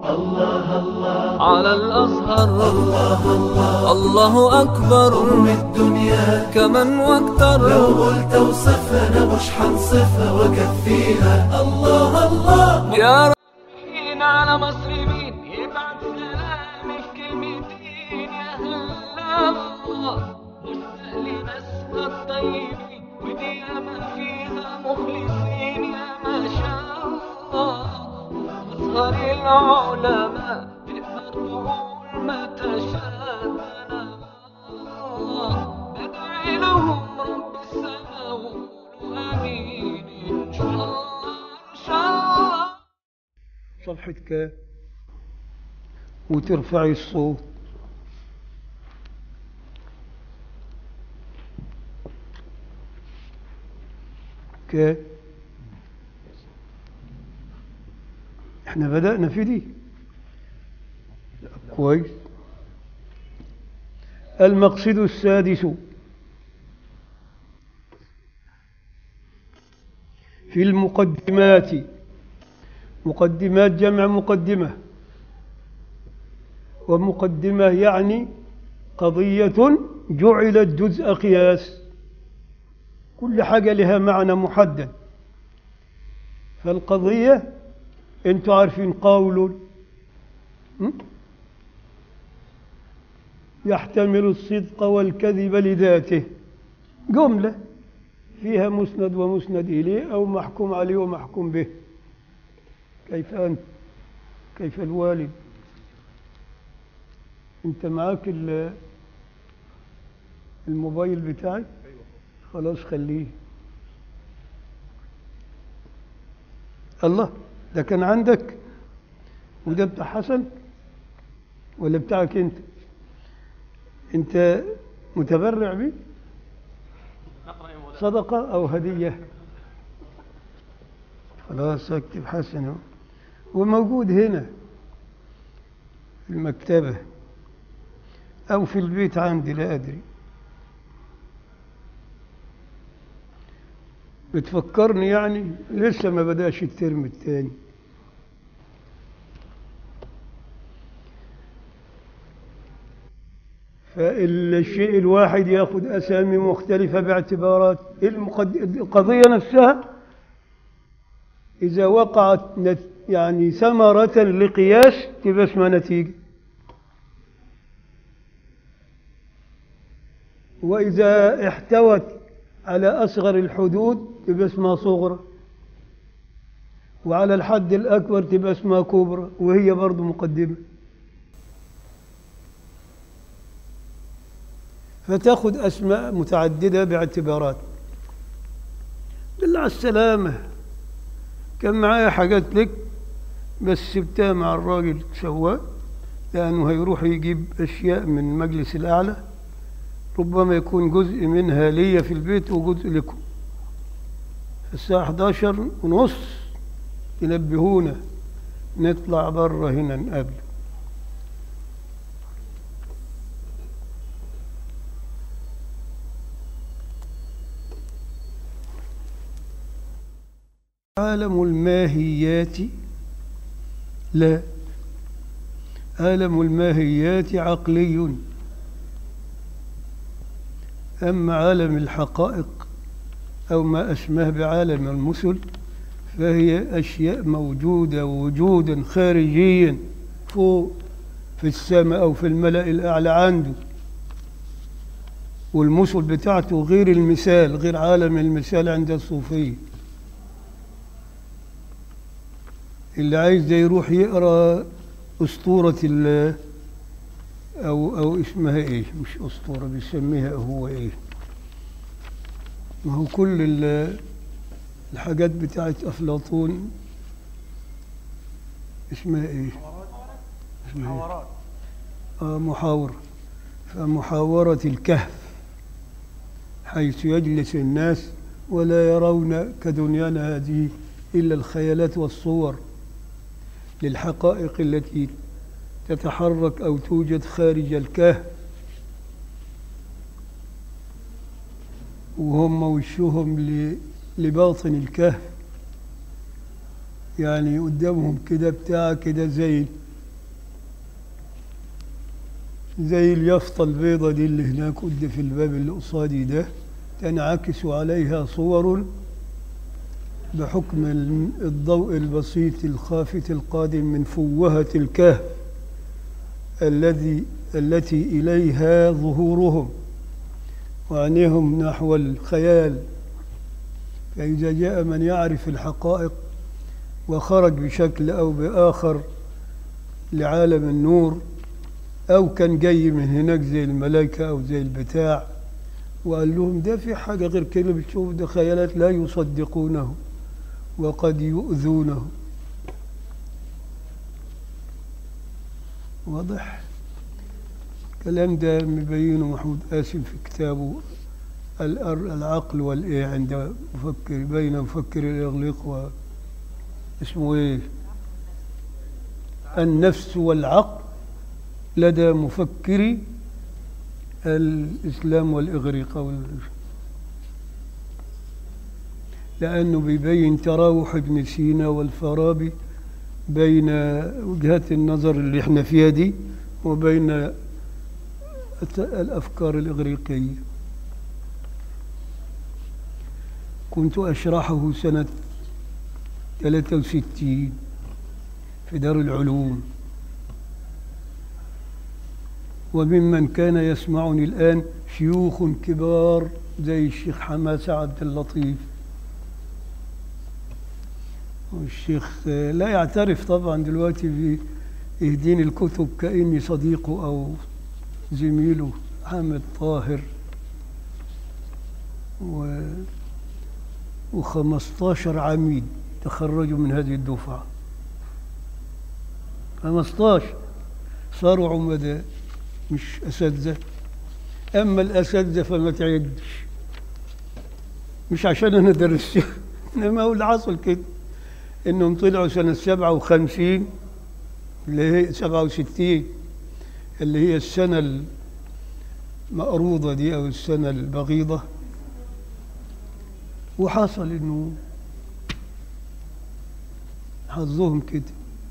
الله الله على الأزهر الله الله الله أكبر أم الدنيا كمن واكتر لو قلت اوصفها أنا مش حنصفها وأكفيها الله الله يا رايحين على مصر مين يبعت سلامي في كلمتين يا هلا الله مشتاق لناسها الطيبين ودي ياما فيها مخلصين يا ما شاء الله أزهر العلماء تقدر تقول ما تشاء أنا الله بدعي لهم رب السماء وقولوا آمين إن شاء الله إن شاء الله صفحة ك وترفعي الصوت ك احنا بدأنا في دي كويس المقصد السادس في المقدمات مقدمات جمع مقدمة ومقدمة يعني قضية جعلت جزء قياس كل حاجة لها معنى محدد فالقضية انتوا عارفين قول م? يحتمل الصدق والكذب لذاته جملة فيها مسند ومسند إليه أو محكوم عليه ومحكوم به كيف أنت كيف الوالد أنت معاك ال- الموبايل بتاعي خلاص خليه الله ده كان عندك وده بتاع حسن ولا بتاعك انت انت متبرع بيه صدقة أو هدية خلاص اكتب حسن اهو وموجود هنا في المكتبة أو في البيت عندي لا أدري بتفكرني يعني لسه ما بدأش الترم الثاني فالشيء الواحد ياخذ أسامي مختلفة باعتبارات المقد... القضية نفسها إذا وقعت نت... يعني ثمرة لقياس تبقى اسمها نتيجة وإذا احتوت على أصغر الحدود تبقى اسمها صغرى وعلى الحد الأكبر تبقى اسمها كبرى وهي برضو مقدمة فتأخذ أسماء متعددة باعتبارات بالله على السلامة كان معايا حاجات لك بس سبتها مع الراجل سواق لأنه هيروح يجيب أشياء من المجلس الأعلى ربما يكون جزء منها ليا في البيت وجزء لكم الساعة 11 ونص ينبهونا نطلع بره هنا نقابله عالم الماهيات لا عالم الماهيات عقلي أما عالم الحقائق أو ما أسماه بعالم المثل فهي أشياء موجودة وجودا خارجيا فوق في السماء أو في الملأ الأعلى عنده والمثل بتاعته غير المثال غير عالم المثال عند الصوفية اللي عايز ده يروح يقرأ أسطورة ال أو أو اسمها إيه مش أسطورة بيسميها هو إيه ما هو كل ال- الحاجات بتاعت أفلاطون اسمها إيه؟ اسمها إيه؟ آه محاورة فمحاورة الكهف حيث يجلس الناس ولا يرون كدنيانا هذه إلا الخيالات والصور للحقائق التي تتحرك أو توجد خارج الكهف وهم وشهم ل- لباطن الكهف يعني قدامهم كده بتاع كده زي زي اليافطة البيضة دي اللي هناك ودي في الباب اللي قصادي ده تنعكس عليها صور بحكم ال- الضوء البسيط الخافت القادم من فوهة الكهف الذي التي إليها ظهورهم وعينيهم نحو الخيال فإذا جاء من يعرف الحقائق وخرج بشكل أو بآخر لعالم النور أو كان جاي من هناك زي الملائكة أو زي البتاع وقال لهم ده في حاجة غير كده بتشوف ده خيالات لا يصدقونه وقد يؤذونه واضح الكلام ده مبينه محمود قاسم في كتابه الأر- العقل والإيه عند مفكر بين مفكر الإغليق و اسمه إيه النفس والعقل لدى مفكري الإسلام والإغريق أو ال- لأنه بيبين تراوح ابن سينا والفارابي بين وجهات النظر اللي احنا فيها دي وبين الت- الأفكار الإغريقية كنت أشرحه سنة 63 في دار العلوم وممن كان يسمعني الآن شيوخ كبار زي الشيخ حماسة عبد اللطيف والشيخ آه، لا يعترف طبعا دلوقتي بيهديني الكتب كأني صديقه أو زميله حامد طاهر و و15 عميد تخرجوا من هذه الدفعة 15 صاروا عمداء مش أساتذة أما الأساتذة فما تعدش مش عشان أنا درست إنما هو اللي حصل كده إنهم طلعوا سنة 57 اللي هي 67 اللي هي السنة المقروضة دي أو السنة البغيضة وحصل إنه حظهم كده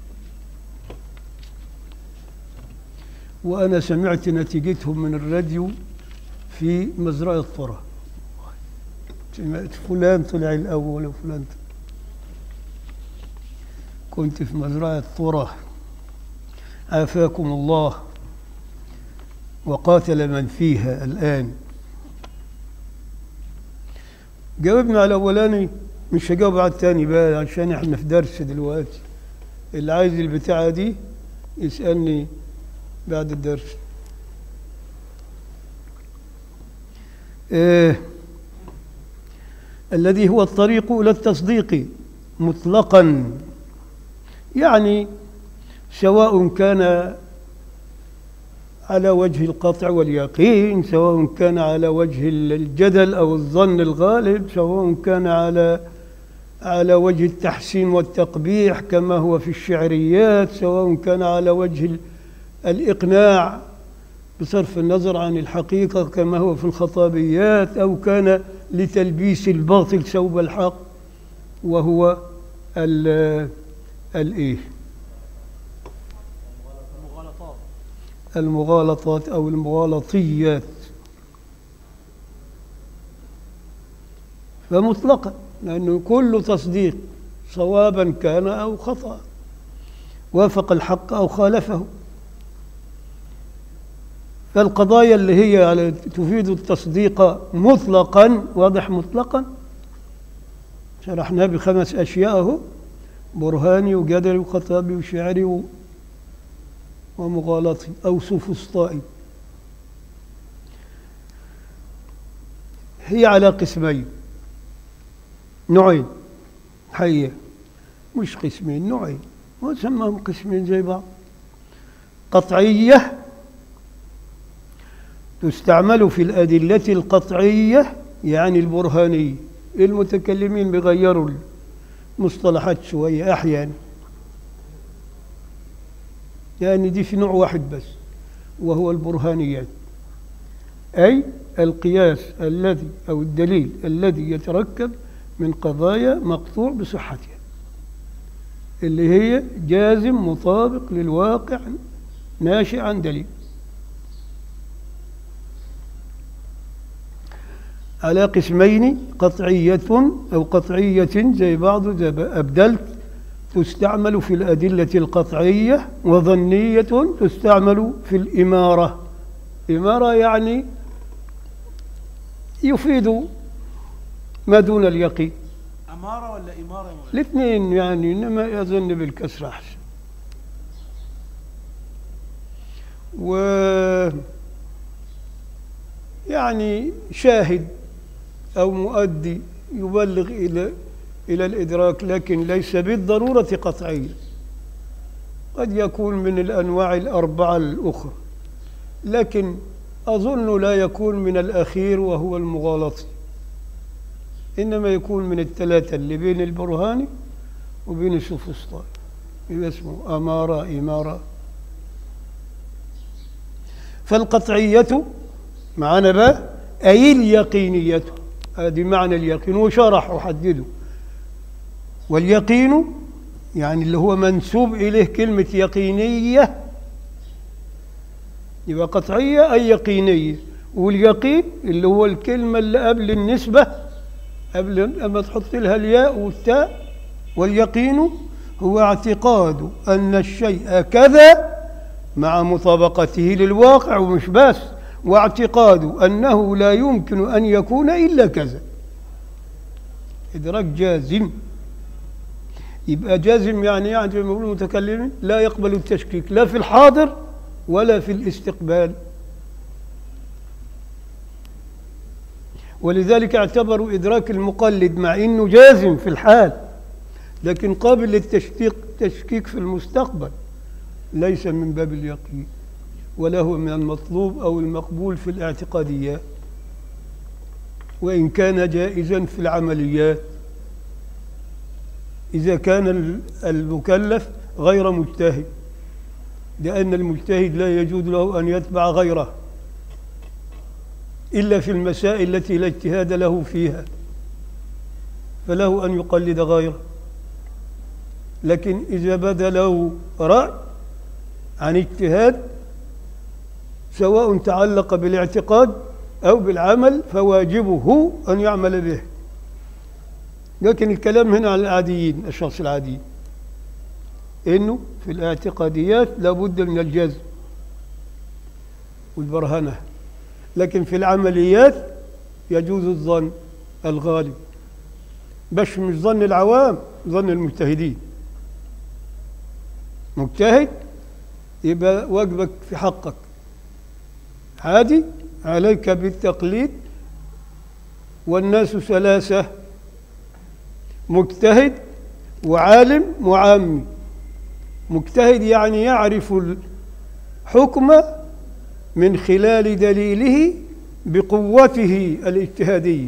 وأنا سمعت نتيجتهم من الراديو في مزرعة طرة سمعت فلان طلع الأول وفلان طلع. كنت في مزرعة طرة عافاكم الله وقاتل من فيها الآن جاوبنا على الأولاني مش هجاوب على التاني بقى عشان احنا في درس دلوقتي اللي عايز البتاعة دي يسألني بعد الدرس آه الذي هو الطريق إلى التصديق مطلقا يعني سواء كان على وجه القطع واليقين سواء كان على وجه الجدل أو الظن الغالب سواء كان على على وجه التحسين والتقبيح كما هو في الشعريات سواء كان على وجه ال- الإقناع بصرف النظر عن الحقيقة كما هو في الخطابيات أو كان لتلبيس الباطل ثوب الحق وهو ال الإيه المغالطات أو المغالطيات فمطلقا لأنه كل تصديق صوابا كان أو خطأ وافق الحق أو خالفه فالقضايا اللي هي على تفيد التصديق مطلقا واضح مطلقا شرحناه بخمس أشياء أهو برهاني وجدلي وخطابي وشعري و- ومغالطي أو سفسطائي هي على قسمين نوعين حية مش قسمين نوعين وسماهم قسمين زي بعض قطعية تستعمل في الأدلة القطعية يعني البرهانية المتكلمين بيغيروا المصطلحات شوية أحيانا يعني دي في نوع واحد بس وهو البرهانيات أي القياس الذي أو الدليل الذي يتركب من قضايا مقطوع بصحتها اللي هي جازم مطابق للواقع ناشئ عن دليل على قسمين قطعية أو قطعية زي بعض زي أبدلت تستعمل في الأدلة القطعية وظنية تستعمل في الإمارة إمارة يعني يفيد ما دون اليقين أمارة ولا إمارة يا مولانا؟ الاثنين يعني إنما يظن بالكسر أحسن و يعني شاهد أو مؤدي يبلغ إلى إلى الإدراك لكن ليس بالضرورة قطعيا قد يكون من الأنواع الأربعة الأخرى لكن أظن لا يكون من الأخير وهو المغالطة إنما يكون من الثلاثة اللي بين البرهاني وبين السفسطائي يبقى اسمه أمارة إمارة فالقطعية معنا بقى أي اليقينية هذه معنى اليقين وشرح وحدده واليقين يعني اللي هو منسوب إليه كلمة يقينية يبقى قطعية أي يقينية واليقين اللي هو الكلمة اللي قبل النسبة قبل أما تحط لها الياء والتاء واليقين هو اعتقاد أن الشيء كذا مع مطابقته للواقع ومش بس واعتقاد أنه لا يمكن أن يكون إلا كذا إدراك جازم يبقى جازم يعني يعني زي ما يقولوا المتكلمين لا يقبل التشكيك لا في الحاضر ولا في الاستقبال ولذلك اعتبروا إدراك المقلد مع أنه جازم في الحال لكن قابل للتشكيك تشكيك في المستقبل ليس من باب اليقين ولا هو من المطلوب أو المقبول في الاعتقاديات وإن كان جائزا في العمليات إذا كان المكلف غير مجتهد لأن المجتهد لا يجوز له أن يتبع غيره إلا في المسائل التي لا اجتهاد له فيها فله أن يقلد غيره لكن إذا بدا له رأي عن اجتهاد سواء تعلق بالاعتقاد أو بالعمل فواجبه أن يعمل به لكن الكلام هنا على العاديين الشخص العادي إنه في الاعتقاديات لابد من الجزم والبرهنة لكن في العمليات يجوز الظن الغالب بش مش ظن العوام ظن المجتهدين مجتهد يبقى واجبك في حقك عادي عليك بالتقليد والناس ثلاثة مجتهد وعالم وعامي مجتهد يعني يعرف الحكم من خلال دليله بقوته الاجتهادية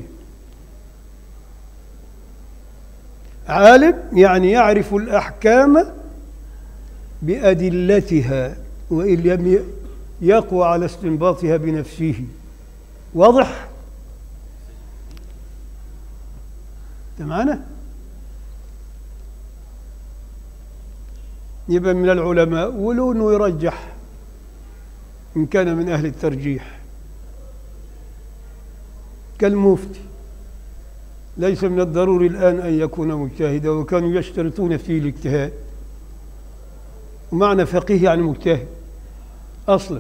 عالم يعني يعرف الأحكام بأدلتها وإن لم يقوى على استنباطها بنفسه واضح؟ أنت معنا؟ يبقى من العلماء ولو انه يرجح ان كان من اهل الترجيح كالمفتي ليس من الضروري الان ان يكون مجتهدا وكانوا يشترطون فيه الاجتهاد ومعنى فقيه يعني مجتهد اصلا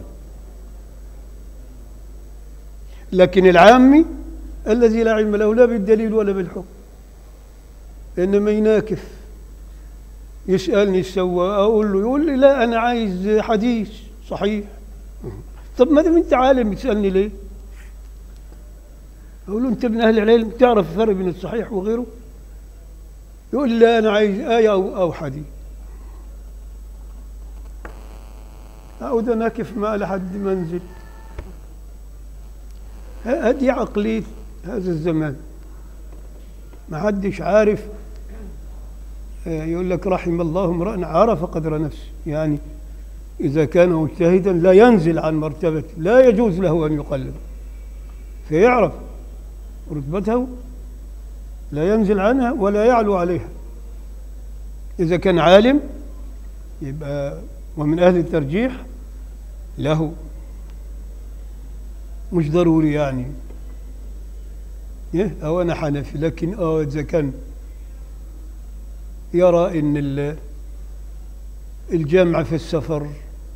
لكن العامي الذي لا علم له لا بالدليل ولا بالحكم انما يناكف يسألني سوى أقول له يقول لي لا أنا عايز حديث صحيح طب ما دام أنت عالم بتسألني ليه؟ أقول له أنت من أهل العلم تعرف الفرق بين الصحيح وغيره؟ يقول لي لا أنا عايز آية أو, أو حديث أعود أناكف معه لحد ما أنزل هذه عقلية هذا الزمان ما حدش عارف يقول لك رحم الله امرأ عرف قدر نفسه يعني إذا كان مجتهدا لا ينزل عن مرتبته لا يجوز له أن يقلد فيعرف رتبته لا ينزل عنها ولا يعلو عليها إذا كان عالم يبقى ومن أهل الترجيح له مش ضروري يعني إيه؟ أو أنا حنفي لكن آه إذا كان يرى أن ال- الجمع في السفر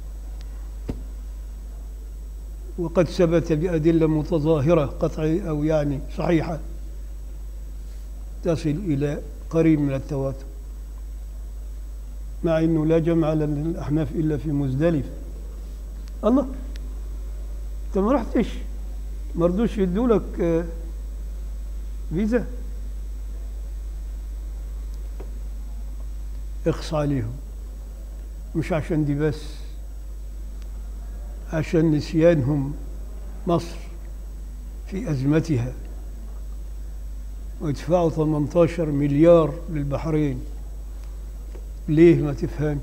وقد ثبت بأدلة متظاهرة قطعي أو يعني صحيحة تصل إلى قريب من التواتر مع أنه لا جمع للأحناف إلا في مزدلفة الله أنت ما رحتش ما رضوش يدوا لك آه، فيزا اخص عليهم مش عشان دي بس عشان نسيانهم مصر في أزمتها ويدفعوا 18 مليار للبحرين ليه ما تفهمش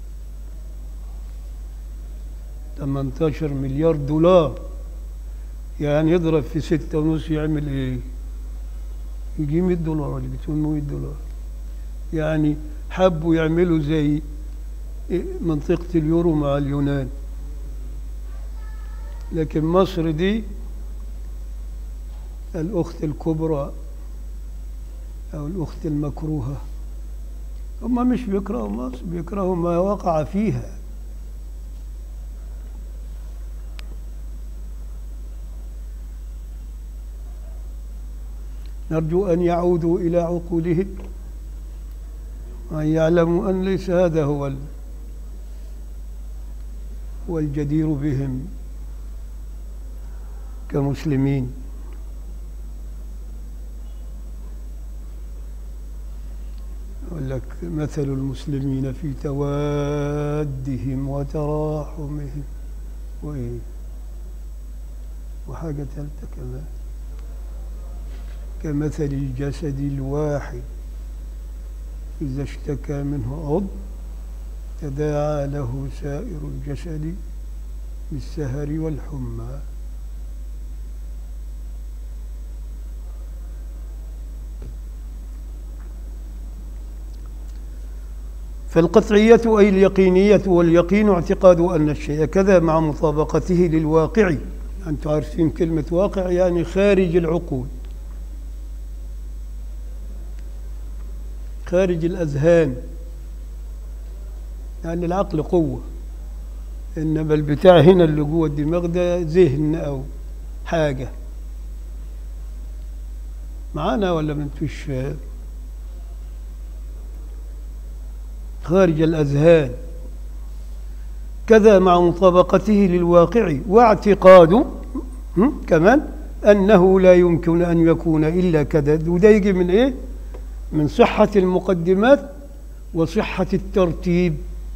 18 مليار دولار يعني يضرب في ستة ونص يعمل ايه يجي 100 دولار اللي بتقول 100 دولار يعني حبوا يعملوا زي إيه منطقة اليورو مع اليونان لكن مصر دي الأخت الكبرى أو الأخت المكروهة هم مش بيكرهوا مصر بيكرهوا ما وقع فيها نرجو أن يعودوا إلى عقولهم وأن يعلموا أن ليس هذا هو ال- هو الجدير بهم كمسلمين يقول لك مثل المسلمين في توادهم وتراحمهم وإيه وحاجة ثالثة كمان كمثل الجسد الواحد إذا اشتكى منه عضو تداعى له سائر الجسد بالسهر والحمى فالقطعية أي اليقينية واليقين اعتقاد أن الشيء كذا مع مطابقته للواقع أنتم عارفين كلمة واقع يعني خارج العقول خارج الأذهان يعني العقل قوة إنما البتاع هنا اللي جوه الدماغ ده ذهن أو حاجة معانا ولا ما انتوش خارج الأذهان كذا مع مطابقته للواقع واعتقاد هم؟ كمان أنه لا يمكن أن يكون إلا كذا وده يجي من إيه؟ من صحة المقدمات وصحة الترتيب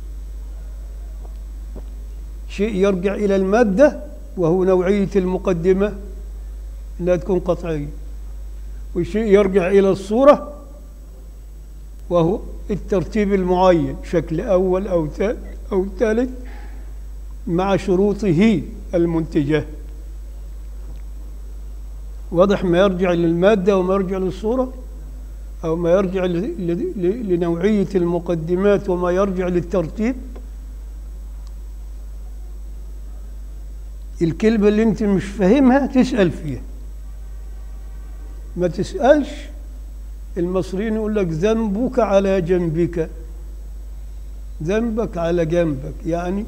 شيء يرجع إلى المادة وهو نوعية المقدمة أنها تكون قطعية وشيء يرجع إلى الصورة وهو الترتيب المعين شكل أول أو ثالث أو ثالث مع شروطه المنتجة واضح ما يرجع للمادة وما يرجع للصورة أو ما يرجع ل- ل- لنوعية المقدمات وما يرجع للترتيب الكلمة اللي أنت مش فاهمها تسأل فيها ما تسألش المصريين يقول لك ذنبك على جنبك ذنبك على جنبك يعني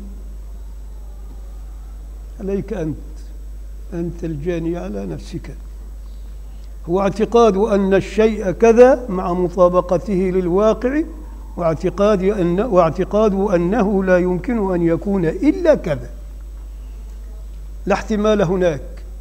عليك أنت أنت الجاني على نفسك هو اعتقاد أن الشيء كذا مع مطابقته للواقع واعتقاد أن واعتقاد أنه لا يمكن أن يكون إلا كذا لا احتمال هناك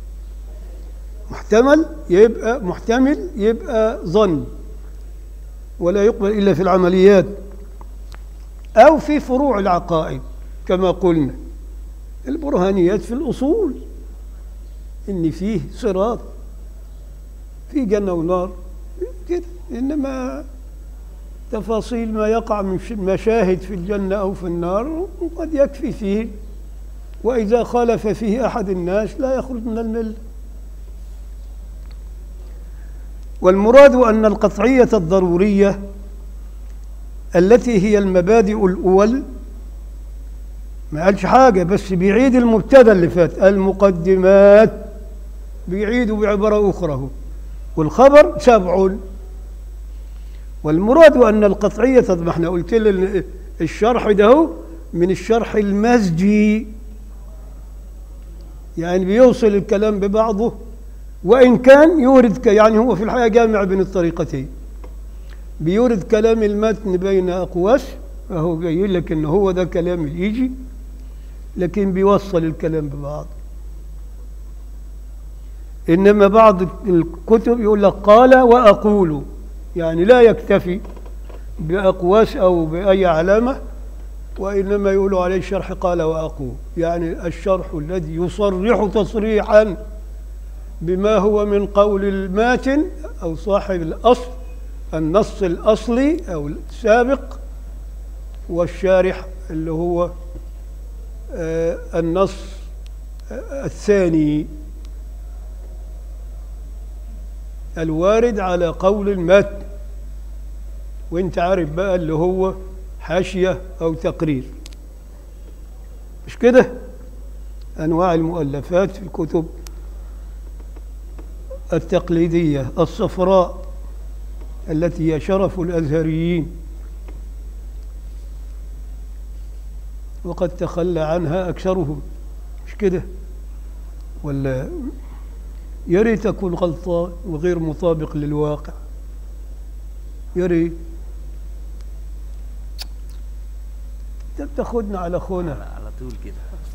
محتمل يبقى محتمل يبقى ظن ولا يقبل إلا في العمليات أو في فروع العقائد كما قلنا البرهانيات في الأصول إن فيه صراط في جنة ونار كده إنما تفاصيل ما يقع من ش- مشاهد في الجنة أو في النار قد يكفي فيه وإذا خالف فيه أحد الناس لا يخرج من المله والمراد أن القطعية الضرورية التي هي المبادئ الأول ما قالش حاجة بس بيعيد المبتدا اللي فات المقدمات بيعيدوا بعبارة أخرى هو. والخبر سبع والمراد أن القطعية طب ما احنا قلت لي الشرح ده هو من الشرح المزجي يعني بيوصل الكلام ببعضه وإن كان يورد ك- يعني هو في الحقيقة جامع بين الطريقتين بيورد كلام المتن بين أقواس فهو جاي لك إن هو ده كلام الإيجي لكن بيوصل الكلام ببعض إنما بعض الكتب يقول لك قال وأقول يعني لا يكتفي بأقواس أو بأي علامة وإنما يقولوا عليه شرح قال وأقول يعني الشرح الذي يصرح تصريحا بما هو من قول الماتن أو صاحب الأصل النص الأصلي أو السابق والشارح اللي هو آه، النص آه، الثاني الوارد على قول المتن وانت عارف بقى اللي هو حاشية أو تقرير مش كده أنواع المؤلفات في الكتب التقليدية الصفراء التي هي شرف الأزهريين وقد تخلى عنها أكثرهم مش كده ولا يا ريت أكون غلطان وغير مطابق للواقع يا ريت انت بتاخدنا على خونا على طول كده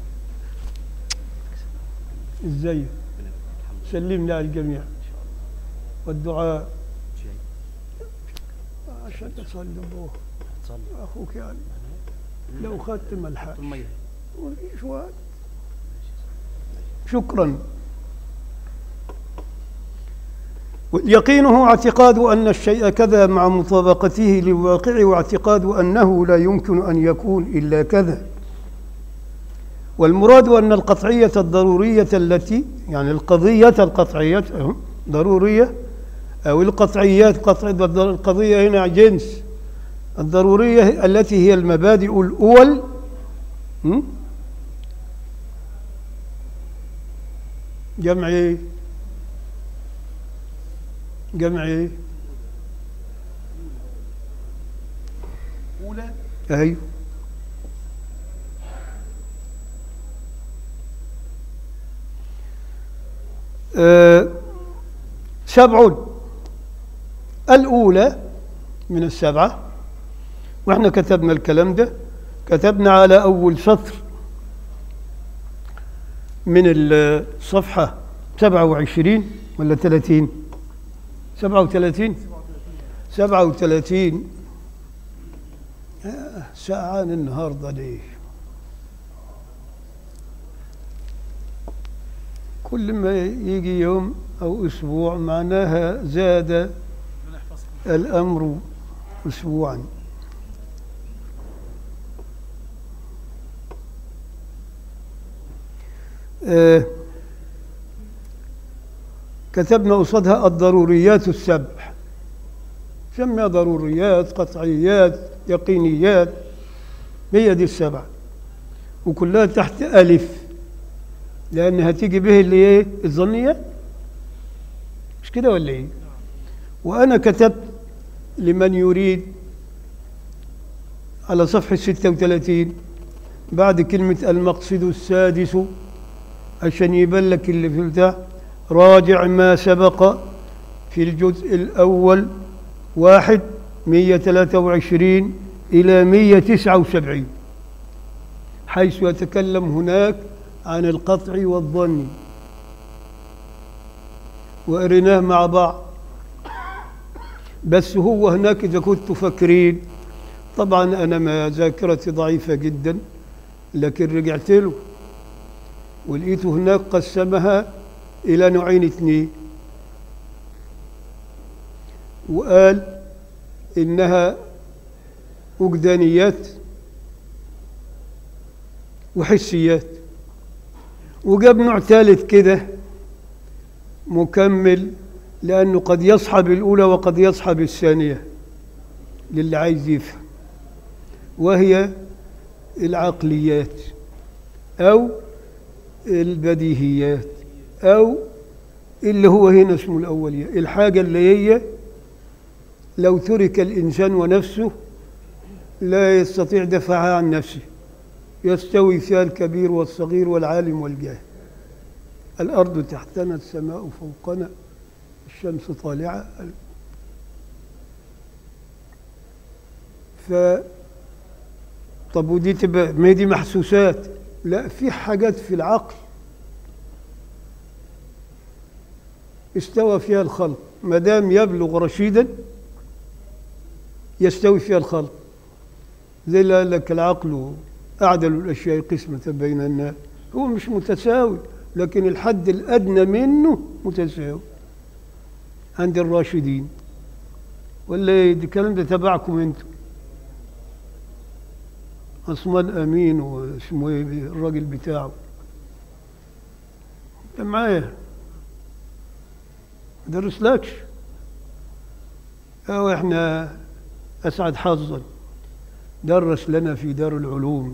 ازاي سلمنا على الجميع والدعاء شيء عشان تصلي بوه تصلي اخوك يعني لو خدت ملحق ثم ي- مفيش وقت شكرا يقينه اعتقاد أن الشيء كذا مع مطابقته للواقع واعتقاد أنه لا يمكن أن يكون إلا كذا والمراد أن القطعية الضرورية التي يعني القضية القطعية أهو، ضرورية أو القطعيات قطع القضية هنا جنس الضرورية التي هي المبادئ الأول م? جمع ايه جمع ايه أولى ايوه آه، سبع الأولى من السبعة واحنا كتبنا الكلام ده كتبنا على أول سطر من الصفحة 27 ولا 30 37 37 آه، ساعان النهارده ليه كل ما يجي يوم أو أسبوع معناها زاد ربنا يحفظكم الأمر أسبوعا آه، كتبنا قصادها الضروريات السبع سميها ضروريات قطعيات يقينيات هي دي السبع وكلها تحت ألف لأنها تيجي به اللي إيه الظنية مش كده ولا إيه وأنا كتبت لمن يريد على صفحة 36 بعد كلمة المقصد السادس عشان يبان لك اللي في البتاع راجع ما سبق في الجزء الأول واحد 123 إلى 179 حيث يتكلم هناك عن القطع والظن وقريناه مع بعض بس هو هناك إذا كنتوا فاكرين طبعا أنا ما ذاكرتي ضعيفة جدا لكن رجعت له ولقيته هناك قسمها إلى نوعين اثنين وقال إنها وجدانيات وحسيات وجاب نوع ثالث كده مكمل لأنه قد يصحب الأولى وقد يصحب الثانية للي عايز يفهم وهي العقليات أو البديهيات أو اللي هو هنا اسمه الأولية الحاجة اللي هي لو ترك الإنسان ونفسه لا يستطيع دفعها عن نفسه يستوي فيها الكبير والصغير والعالم والجاهل الأرض تحتنا السماء فوقنا الشمس طالعة ف طب ودي تبقى ما هي دي محسوسات لا في حاجات في العقل استوى فيها الخلق ما دام يبلغ رشيدا يستوي فيها الخلق زي اللي قال لك العقل أعدل الأشياء قسمة بين الناس هو مش متساوي لكن الحد الأدنى منه متساوي عند الراشدين ولا إيه؟ دي الكلام ده تبعكم انتم عثمان أمين واسمه ايه الراجل بتاعه انت معايا ما درسلكش أو احنا أسعد حظا درس لنا في دار العلوم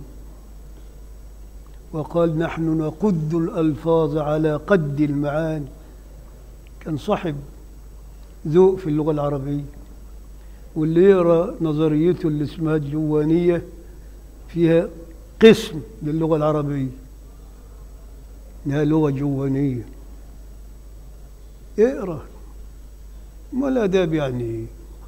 وقال نحن نقد الألفاظ على قد المعاني كان صاحب ذوق في اللغة العربية واللي يقرأ نظريته اللي اسمها الجوانية فيها قسم للغة العربية إنها لغة جوانية اقرأ ما الآداب يعني إيه؟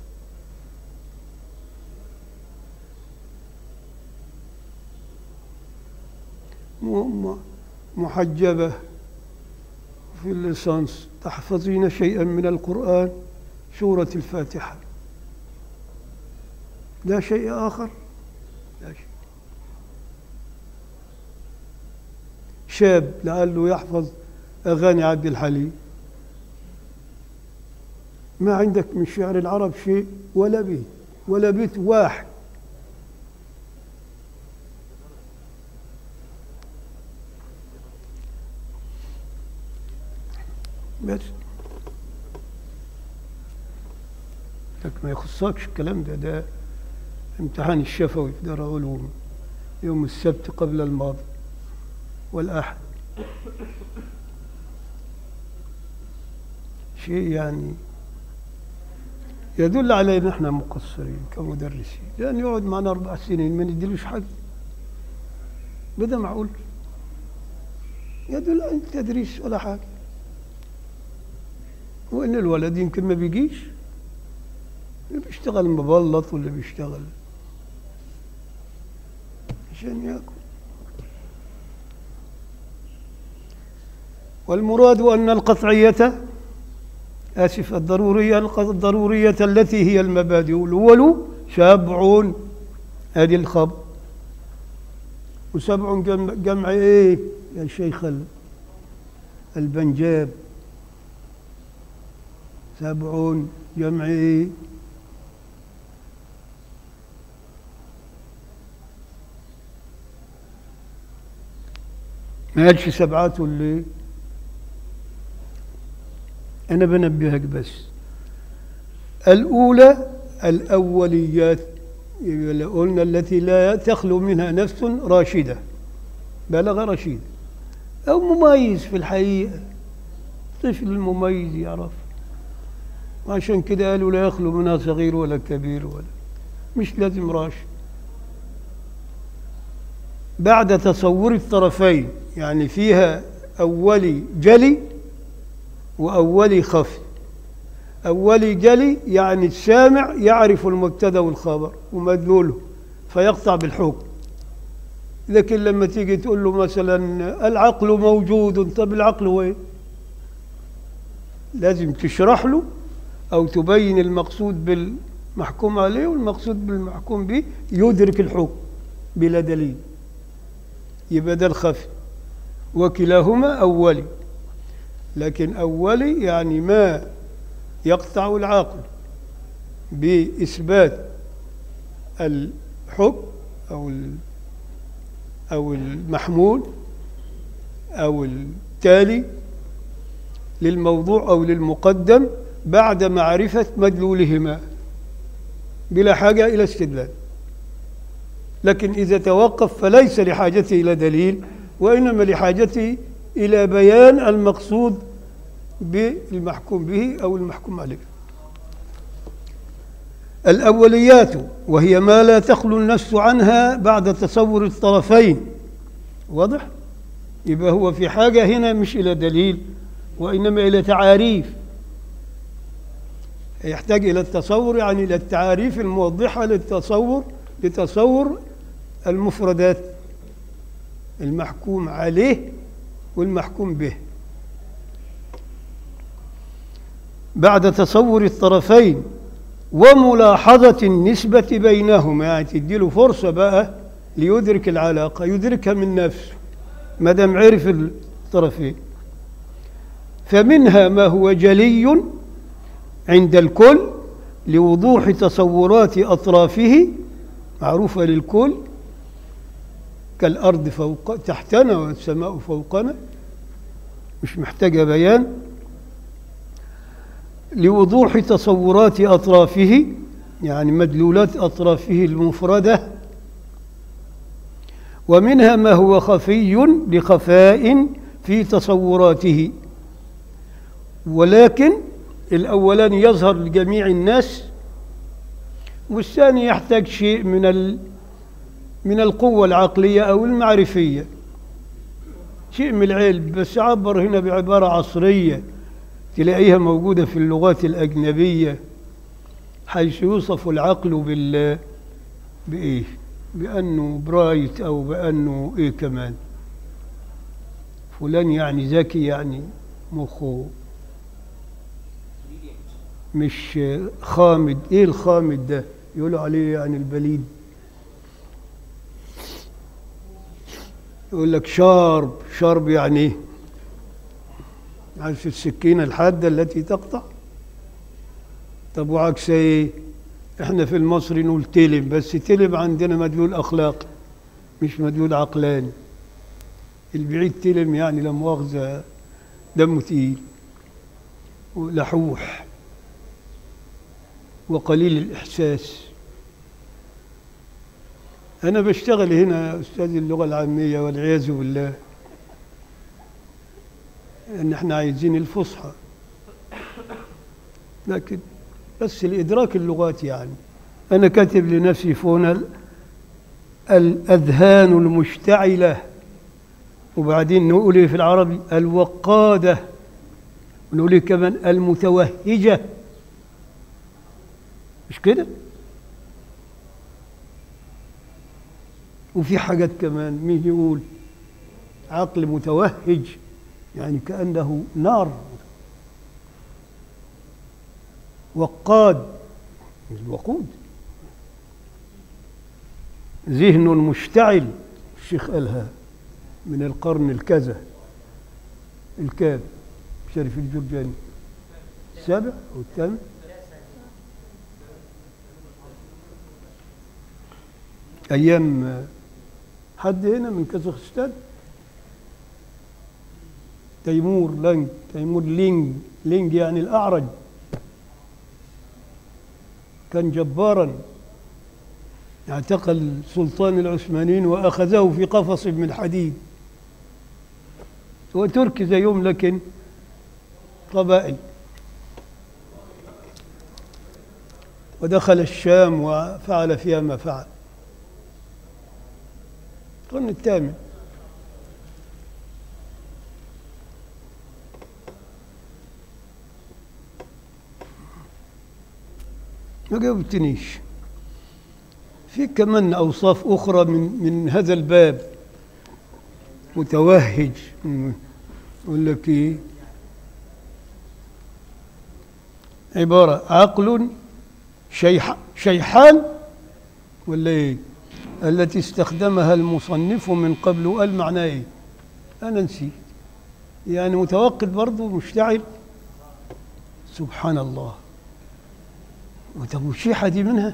م- م- محجبة في الليسانس تحفظين شيئا من القرآن سورة الفاتحة لا شيء آخر لا شيء شاب لعله يحفظ أغاني عبد الحليم ما عندك من شعر العرب شيء ولا بيت ولا بيت واحد بس لك ما يخصكش الكلام ده ده امتحان الشفوي في دار علوم يوم السبت قبل الماضي والأحد شيء يعني يدل على ان احنا مقصرين كمدرسين لان يقعد معنا اربع سنين ما نديلوش حاجه بدا معقول يدل على التدريس ولا حاجه وان الولد يمكن ما بيجيش اللي بيشتغل مبلط واللي بيشتغل عشان ياكل والمراد ان القطعيه آسف الضرورية الضرورية التي هي المبادئ الأول سبع هذه الخبر وسبع جمع, جمع إيه يا شيخ ال- البنجاب سبع جمع إيه ما قالش سبعات ولا إيه أنا بنبهك بس الأولى الأوليات اللي قلنا التي لا تخلو منها نفس راشدة بلغ رشيد أو مميز في الحقيقة طفل مميز يعرف وعشان كده قالوا لا يخلو منها صغير ولا كبير ولا مش لازم راشد بعد تصور الطرفين يعني فيها أولي جلي وأولي خفي أولي جلي يعني السامع يعرف المبتدا والخبر ومدلوله فيقطع بالحكم لكن لما تيجي تقول له مثلا العقل موجود طب العقل وين لازم تشرح له أو تبين المقصود بالمحكوم عليه والمقصود بالمحكوم به يدرك الحكم بلا دليل يبقى ده الخفي وكلاهما أولي لكن أولي يعني ما يقطع العقل بإثبات الحكم أو أو المحمول أو التالي للموضوع أو للمقدم بعد معرفة مدلولهما بلا حاجة إلى استدلال لكن إذا توقف فليس لحاجته إلى دليل وإنما لحاجته إلى بيان المقصود بالمحكوم به أو المحكوم عليه الأوليات وهي ما لا تخلو النفس عنها بعد تصور الطرفين واضح؟ يبقى هو في حاجة هنا مش إلى دليل وإنما إلى تعاريف يحتاج إلى التصور يعني إلى التعاريف الموضحة للتصور لتصور المفردات المحكوم عليه والمحكوم به بعد تصور الطرفين وملاحظة النسبة بينهما يعني تديله فرصة بقى ليدرك العلاقة يدركها من نفسه ما دام عرف الطرفين فمنها ما هو جلي عند الكل لوضوح تصورات أطرافه معروفة للكل كالأرض فوق تحتنا والسماء فوقنا مش محتاجة بيان لوضوح تصورات أطرافه يعني مدلولات أطرافه المفردة ومنها ما هو خفي لخفاء في تصوراته ولكن الأولاني يظهر لجميع الناس والثاني يحتاج شيء من ال من القوة العقلية أو المعرفية شيء من العلم بس عبر هنا بعبارة عصرية تلاقيها موجودة في اللغات الأجنبية حيث يوصف العقل بال بإيه؟ بأنه برايت أو بأنه إيه كمان فلان يعني ذكي يعني مخه مش خامد ايه الخامد ده يقولوا عليه يعني البليد يقول لك شارب شارب يعني ايه عارف السكينة الحادة التي تقطع طب وعكس ايه احنا في المصري نقول تلم بس تلم عندنا مدلول اخلاقي مش مدلول عقلاني البعيد تلم يعني لا مؤاخذة دمه تقيل ولحوح وقليل الإحساس أنا بشتغل هنا أستاذ اللغة العامية والعياذ بالله أن احنا عايزين الفصحى لكن بس الإدراك اللغات يعني أنا كاتب لنفسي هنا الأذهان المشتعلة وبعدين نقول إيه في العربي الوقادة ونقول إيه كمان المتوهجة مش كده وفي حاجات كمان مين يقول عقل متوهج يعني كأنه نار وقاد الوقود ذهن مشتعل الشيخ قالها من القرن الكذا الكام شريف الجرجاني السابع أو الثامن أيام حد هنا من كازاخستان تيمور لانج تيمور لينج لينج يعني الأعرج كان جبارا اعتقل سلطان العثمانيين وأخذه في قفص من حديد هو تركي زيهم لكن قبائل ودخل الشام وفعل فيها ما فعل القرن الثامن ما جاوبتنيش في كمان أوصاف أخرى من من هذا الباب متوهج يقول لك إيه عبارة عقل شيح شيحان ولا إيه التي استخدمها المصنف من قبل قال معناه إيه أنا نسيت يعني متوقد برضه مشتعل سبحان الله طب والشيحة دي منها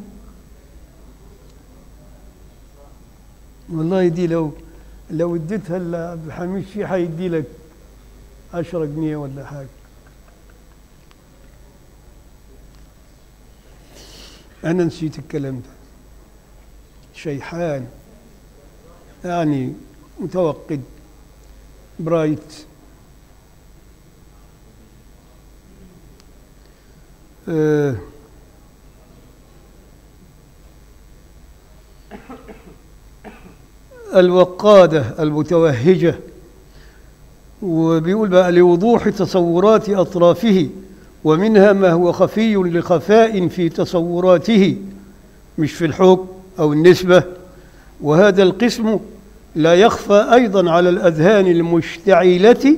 والله دي لو لو اديتها لعبد الحميد شيحة يدي لك عشرة جنيه ولا حاجة أنا نسيت الكلام ده شيحان يعني متوقد برايت آه، الوقادة المتوهجة وبيقول بقى لوضوح تصورات أطرافه ومنها ما هو خفي لخفاء في تصوراته مش في الحكم أو النسبة وهذا القسم لا يخفى أيضا على الأذهان المشتعلة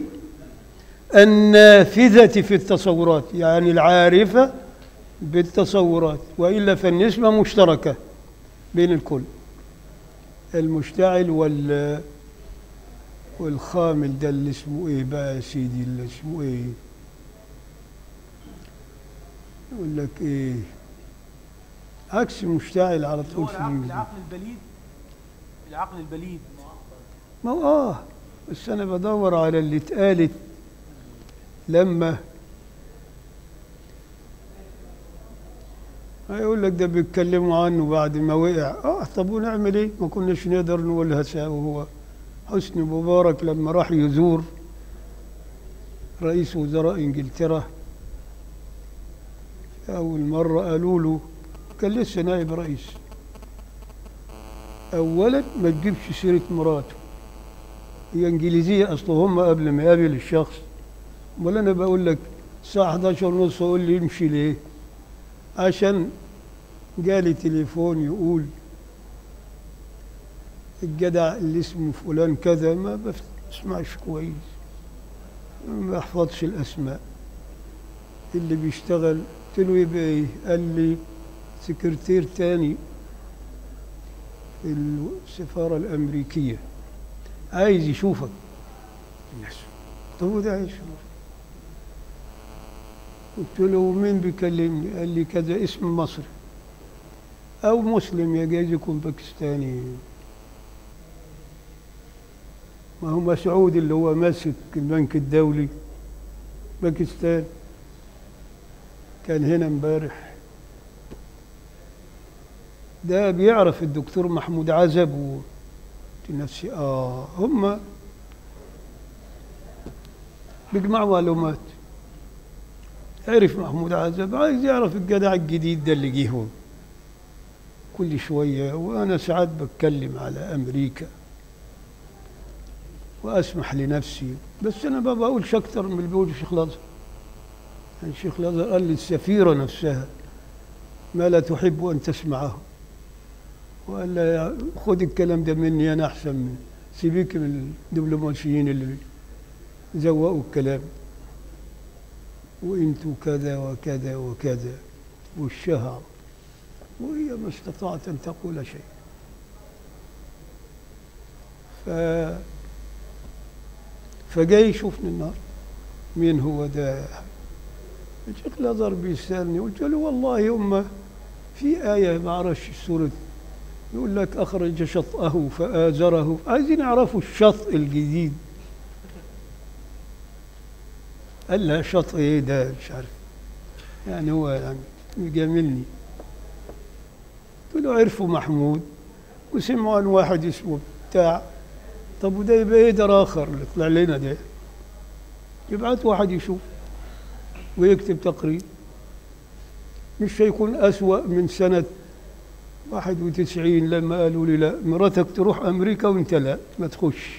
النافذة في التصورات يعني العارفة بالتصورات وإلا فالنسبة مشتركة بين الكل المشتعل وال والخامل ده اللي اسمه ايه بقى يا سيدي اللي اسمه ايه يقول لك ايه عكس مشتعل على اللي طول هو في العقل, الإنجليزي. العقل البليد العقل البليد ما هو اه بس انا بدور على اللي اتقالت لما هيقول لك ده بيتكلموا عنه بعد ما وقع اه طب ونعمل ايه ما كناش نقدر نقولها سوا وهو حسني مبارك لما راح يزور رئيس وزراء انجلترا اول مره قالوا له كان لسه نائب رئيس اولا ما تجيبش سيره مراته هي انجليزيه اصل هم قبل ما يقابل الشخص امال انا بقول لك الساعه 11 ونص اقول لي امشي ليه عشان جالي تليفون يقول الجدع اللي اسمه فلان كذا ما بسمعش كويس ما بحفظش الاسماء اللي بيشتغل قلت له يبقى ايه قال لي سكرتير تاني في السفارة الأمريكية عايز يشوفك الناس طب وده عايز يشوفك قلت له مين بيكلمني قال لي كذا اسم مصري أو مسلم يا جايز يكون باكستاني ما هو مسعود اللي هو ماسك البنك الدولي باكستان كان هنا امبارح ده بيعرف الدكتور محمود عزب و قلت نفسي اه هم بيجمعوا معلومات عرف محمود عزب عايز يعرف الجدع الجديد ده اللي جه هو كل شوية وأنا ساعات بتكلم على أمريكا وأسمح لنفسي بس أنا ما بقولش أكتر من اللي بيقول الشيخ الأزهر يعني الشيخ الأزهر قال للسفيرة نفسها ما لا تحب أن تسمعه وقال لها خد الكلام ده مني أنا أحسن من سيبيك من الدبلوماسيين اللي زوقوا الكلام وانتوا كذا وكذا وكذا والشهر وهي ما استطاعت ان تقول شيء ف فجاي يشوفني النهار مين هو ده الشيخ الازهر بيسالني قلت له والله هم في ايه ما اعرفش سوره يقول لك اخرج شطأه فآزره عايزين يعرفوا الشطء الجديد قال لها شط ايه ده مش عارف يعني هو يعني يجاملني قلت له عرفوا محمود وسمعوا عن واحد اسمه بتاع طب وده يبقى ايه ده اخر اللي طلع لنا ده يبعت واحد يشوف ويكتب تقرير مش هيكون أسوأ من سنة 91 لما قالوا لي لا مراتك تروح أمريكا وأنت لا ما تخش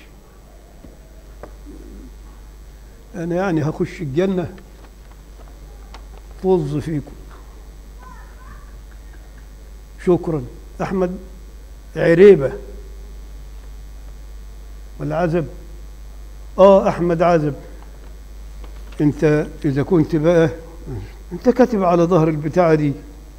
أنا يعني هخش الجنة طز فيكم شكرا أحمد عريبة ولا عزب آه أحمد عزب أنت إذا كنت بقى أنت كاتب على ظهر البتاعة دي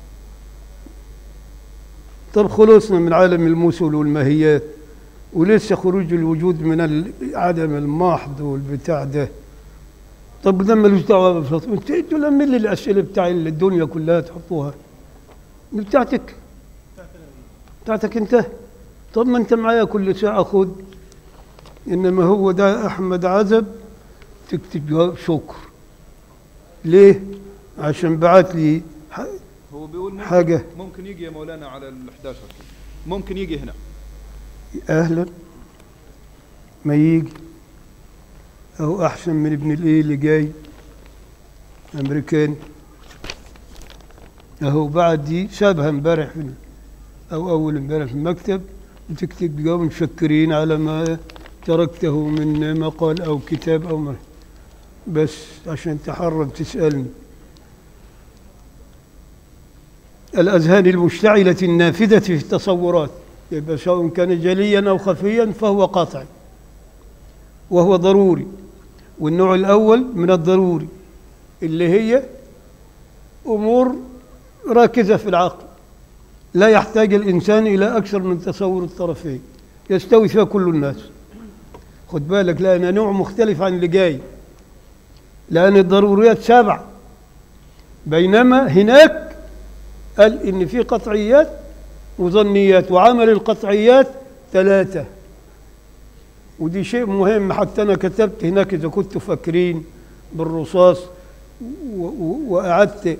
طب خلصنا من عالم المثل والماهيات ولسه خروج الوجود من العدم المحض والبتاع ده طب ده ملوش دعوه بالفلسفه انت انتوا لما لي الاسئله بتاع الدنيا كلها تحطوها دي بتاعتك بتاعتك انت طب ما انت معايا كل ساعه خد انما هو ده احمد عزب تكتب جواب شكر ليه عشان بعت لي ح- هو بيقول ممكن حاجة. ممكن يجي يا مولانا على ال 11 ممكن يجي هنا اهلا ما يجي او احسن من ابن الايه اللي جاي امريكاني اهو بعد دي سابها امبارح في ال- او اول امبارح في المكتب وتكتب جواب مشكرين على ما تركته من مقال او كتاب او ما بس عشان تحرم تسالني الاذهان المشتعله النافذه في التصورات يبقى سواء كان جليا او خفيا فهو قاطع وهو ضروري والنوع الاول من الضروري اللي هي امور راكزه في العقل لا يحتاج الانسان الى اكثر من تصور الطرفين يستوي فيها كل الناس خد بالك لان نوع مختلف عن اللي جاي لان الضروريات سبع بينما هناك قال ان في قطعيات وظنيات وعمل القطعيات ثلاثه ودي شيء مهم حتى انا كتبت هناك اذا كنتوا فاكرين بالرصاص و- و- واعدت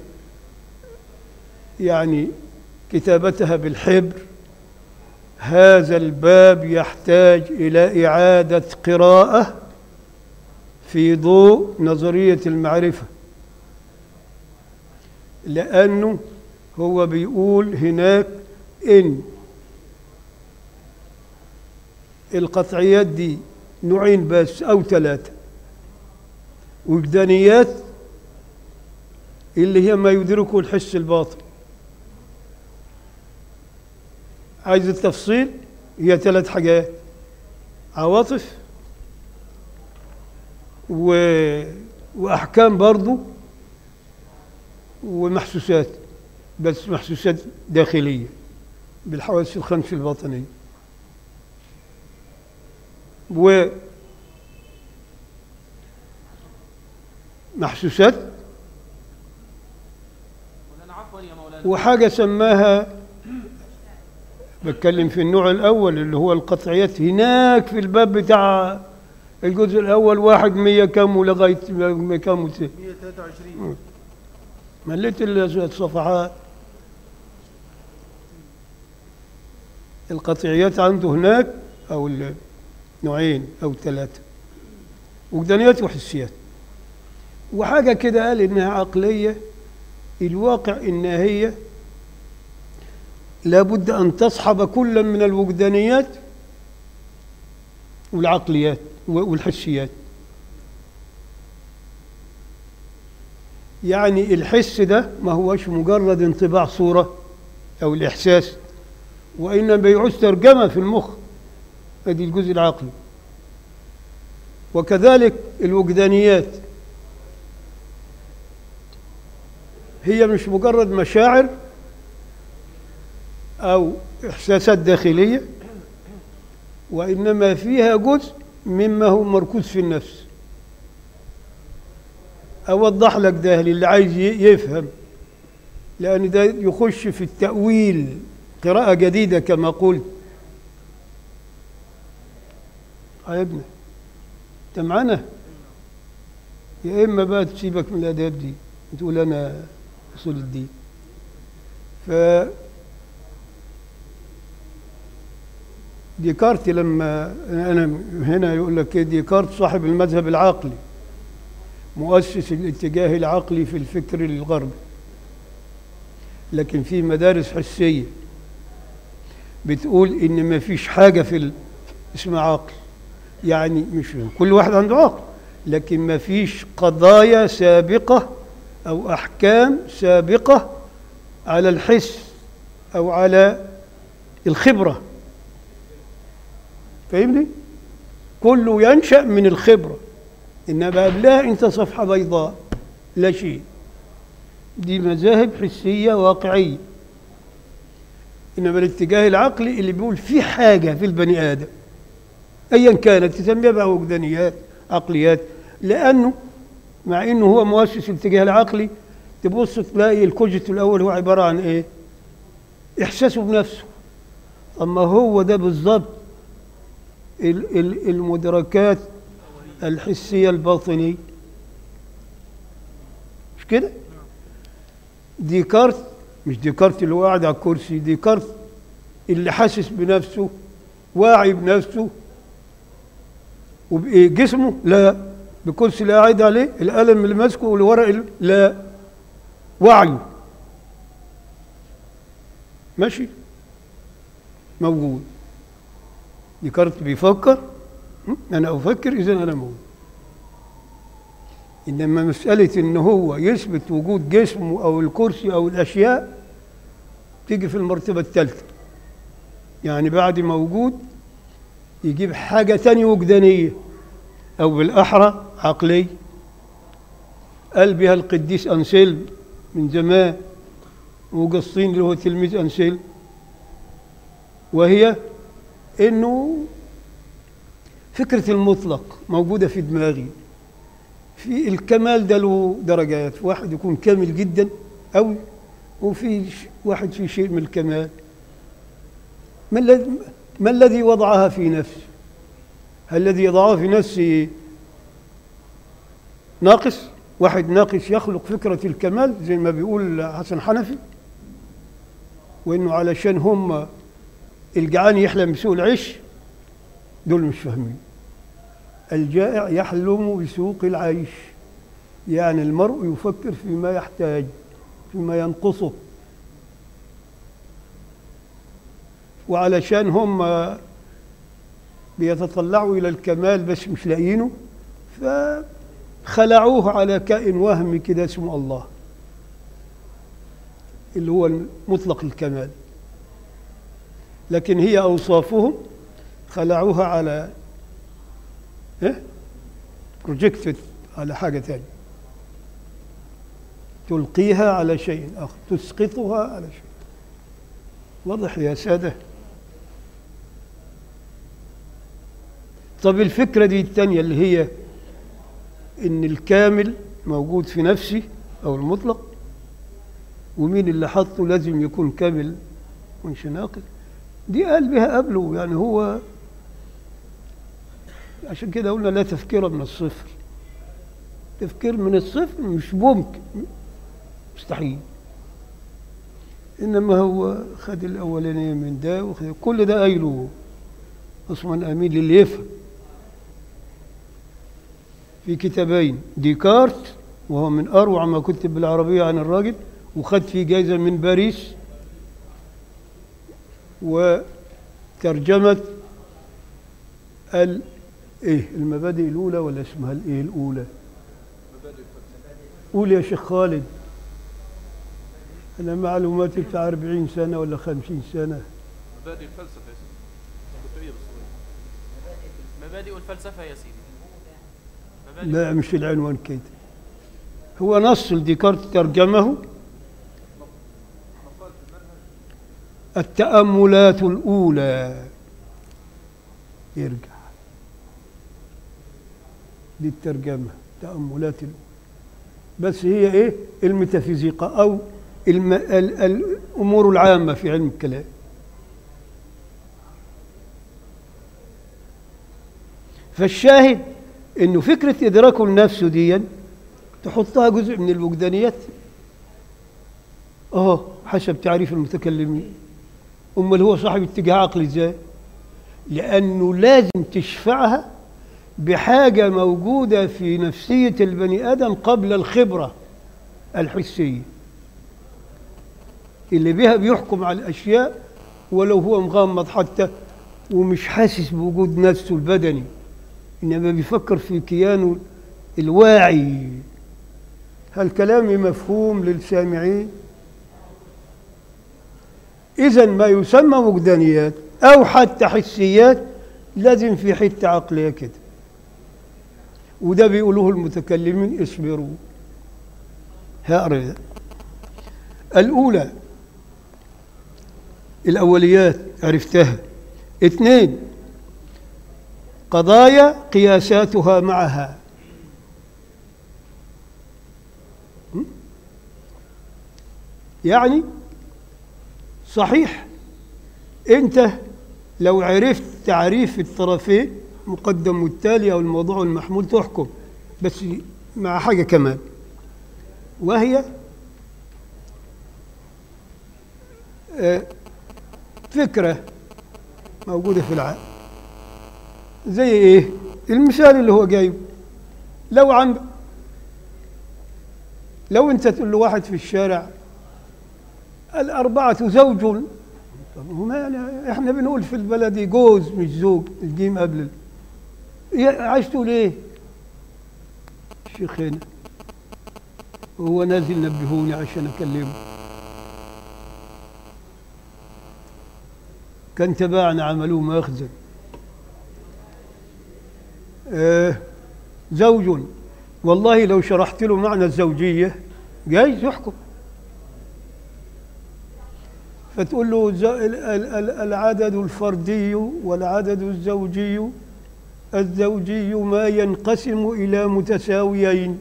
يعني كتابتها بالحبر هذا الباب يحتاج الى اعاده قراءه في ضوء نظريه المعرفه لانه هو بيقول هناك ان القطعيات دي نوعين بس او ثلاثه وجدانيات اللي هي ما يدركه الحس الباطن عايز التفصيل هي ثلاث حاجات عواطف و... وأحكام برضو ومحسوسات بس محسوسات داخلية بالحواس الخمس الباطنية و محسوسات مولانا عفوا يا مولانا وحاجة سماها بتكلم في النوع الأول اللي هو القطعيات هناك في الباب بتاع الجزء الأول واحد مية كام ولغاية مية كام وت- 123 مليت الصفحات القطعيات عنده هناك أو النوعين أو ثلاثة وجدانيات وحسيات وحاجة كده قال إنها عقلية الواقع إنها هي لابد أن تصحب كل من الوجدانيات والعقليات والحسيات يعني الحس ده ما هوش مجرد انطباع صورة أو الإحساس وإنما بيعوز ترجمة في المخ هذه الجزء العقلي وكذلك الوجدانيات هي مش مجرد مشاعر أو إحساسات داخلية وإنما فيها جزء مما هو مركوز في النفس أوضح لك ده للي عايز ي- يفهم لأن ده يخش في التأويل قراءة جديدة كما قلت آه يا ابني أنت معانا يا إما بقى تسيبك من الآداب دي تقول أنا أصول الدين ف ديكارت لما أنا هنا يقول لك إيه ديكارت صاحب المذهب العقلي مؤسس الاتجاه العقلي في الفكر الغربي لكن في مدارس حسية بتقول إن ما فيش حاجة في ال... اسمها عقل يعني مش كل واحد عنده عقل لكن ما فيش قضايا سابقة أو أحكام سابقة على الحس أو على الخبرة فاهمني؟ كله ينشأ من الخبرة إنما قبلها أنت صفحة بيضاء لا شيء دي مذاهب حسية واقعية إنما الاتجاه العقلي اللي بيقول في حاجة في البني آدم أيا كانت تسميها بقى وجدانيات عقليات لأنه مع إنه هو مؤسس الاتجاه العقلي تبص تلاقي الكوجت الأول هو عبارة عن إيه؟ إحساسه بنفسه أما هو ده بالظبط ال- ال- المدركات الحسية الباطنية مش كده؟ ديكارت مش ديكارت اللي هو قاعد على الكرسي ديكارت اللي حاسس بنفسه واعي بنفسه وبإيه جسمه لا بكرسي اللي قاعد عليه القلم اللي ماسكه والورق اللي لا وعيه ماشي موجود ديكارت بيفكر م? انا افكر اذا انا موجود انما مساله ان هو يثبت وجود جسمه او الكرسي او الاشياء تيجي في المرتبه الثالثه يعني بعد موجود يجيب حاجه تانية وجدانيه او بالاحرى عقليه قال بها القديس انسيلم من زمان وقصين اللي هو تلميذ انسيلم وهي انه فكره المطلق موجوده في دماغي في الكمال ده له درجات واحد يكون كامل جدا أوي وفي ش- واحد في شيء من الكمال ما الذي ما الذي وضعها في نفسي هل الذي يضعها في نفسي ناقص واحد ناقص يخلق فكرة الكمال زي ما بيقول حسن حنفي وإنه علشان هم الجعان يحلم بسوء العيش دول مش فاهمين الجائع يحلم بسوق العيش يعني المرء يفكر فيما يحتاج فيما ينقصه وعلشان هم بيتطلعوا إلى الكمال بس مش لاقيينه فخلعوه على كائن وهمي كده اسمه الله اللي هو مطلق الكمال لكن هي أوصافهم خلعوها على إيه؟ بروجكتد على حاجة ثانية تلقيها على شيء آخر تسقطها على شيء واضح يا سادة طب الفكرة دي الثانية اللي هي إن الكامل موجود في نفسي أو المطلق ومين اللي حطه لازم يكون كامل مش ناقص دي قال بها قبله يعني هو عشان كده قلنا لا تفكير من الصفر تفكير من الصفر مش ممكن مستحيل انما هو خد الاولانيه من ده وخد كل ده قايله عثمان امين للي يفهم في كتابين ديكارت وهو من اروع ما كتب بالعربيه عن الراجل وخد فيه جايزه من باريس وترجمه ال ايه المبادئ الاولى ولا اسمها الايه الاولى قول يا شيخ خالد انا معلوماتي بتاع 40 سنه ولا 50 سنه مبادئ الفلسفه يا سيدي كتبيه بالصغير مبادئ الفلسفة يا سيدي مبادئ لا مش العنوان كده هو نص لديكارت ترجمه التأملات الأولى يرجع دي الترجمة تأملات الأولى بس هي إيه الميتافيزيقا أو الم... ال... الأمور العامة في علم الكلام فالشاهد انه فكره ادراكه لنفسه دي تحطها جزء من الوجدانيات اه حسب تعريف المتكلمين امال هو صاحب اتجاه عقلي ازاي لانه لازم تشفعها بحاجه موجوده في نفسيه البني ادم قبل الخبره الحسيه اللي بها بيحكم على الاشياء ولو هو مغمض حتى ومش حاسس بوجود نفسه البدني إنما بيفكر في كيانه الواعي هل كلامي مفهوم للسامعين إذا ما يسمى وجدانيات أو حتى حسيات لازم في حتة عقلية كده وده بيقولوه المتكلمين اصبروا هقرا ده. الأولى الأوليات عرفتها اثنين قضايا قياساتها معها م? يعني صحيح انت لو عرفت تعريف الطرفين مقدم والتالي او الموضوع المحمول تحكم بس مع حاجه كمان وهي آه، فكره موجوده في العقل زي ايه المثال اللي هو جايبه لو عند لو انت تقول لواحد في الشارع الأربعة زوج طب هو ما يعني احنا بنقول في البلدي جوز مش زوج الجيم قبل ال- يا- عايز تقول ايه الشيخ هنا هو نازل نبهوني عشان اكلمه كان تبعنا عملوه مخزن آه زوج والله لو شرحت له معنى الزوجية جايز يحكم فتقول له ز- ال- ال- ال- العدد الفردي والعدد الزوجي الزوجي ما ينقسم إلى متساويين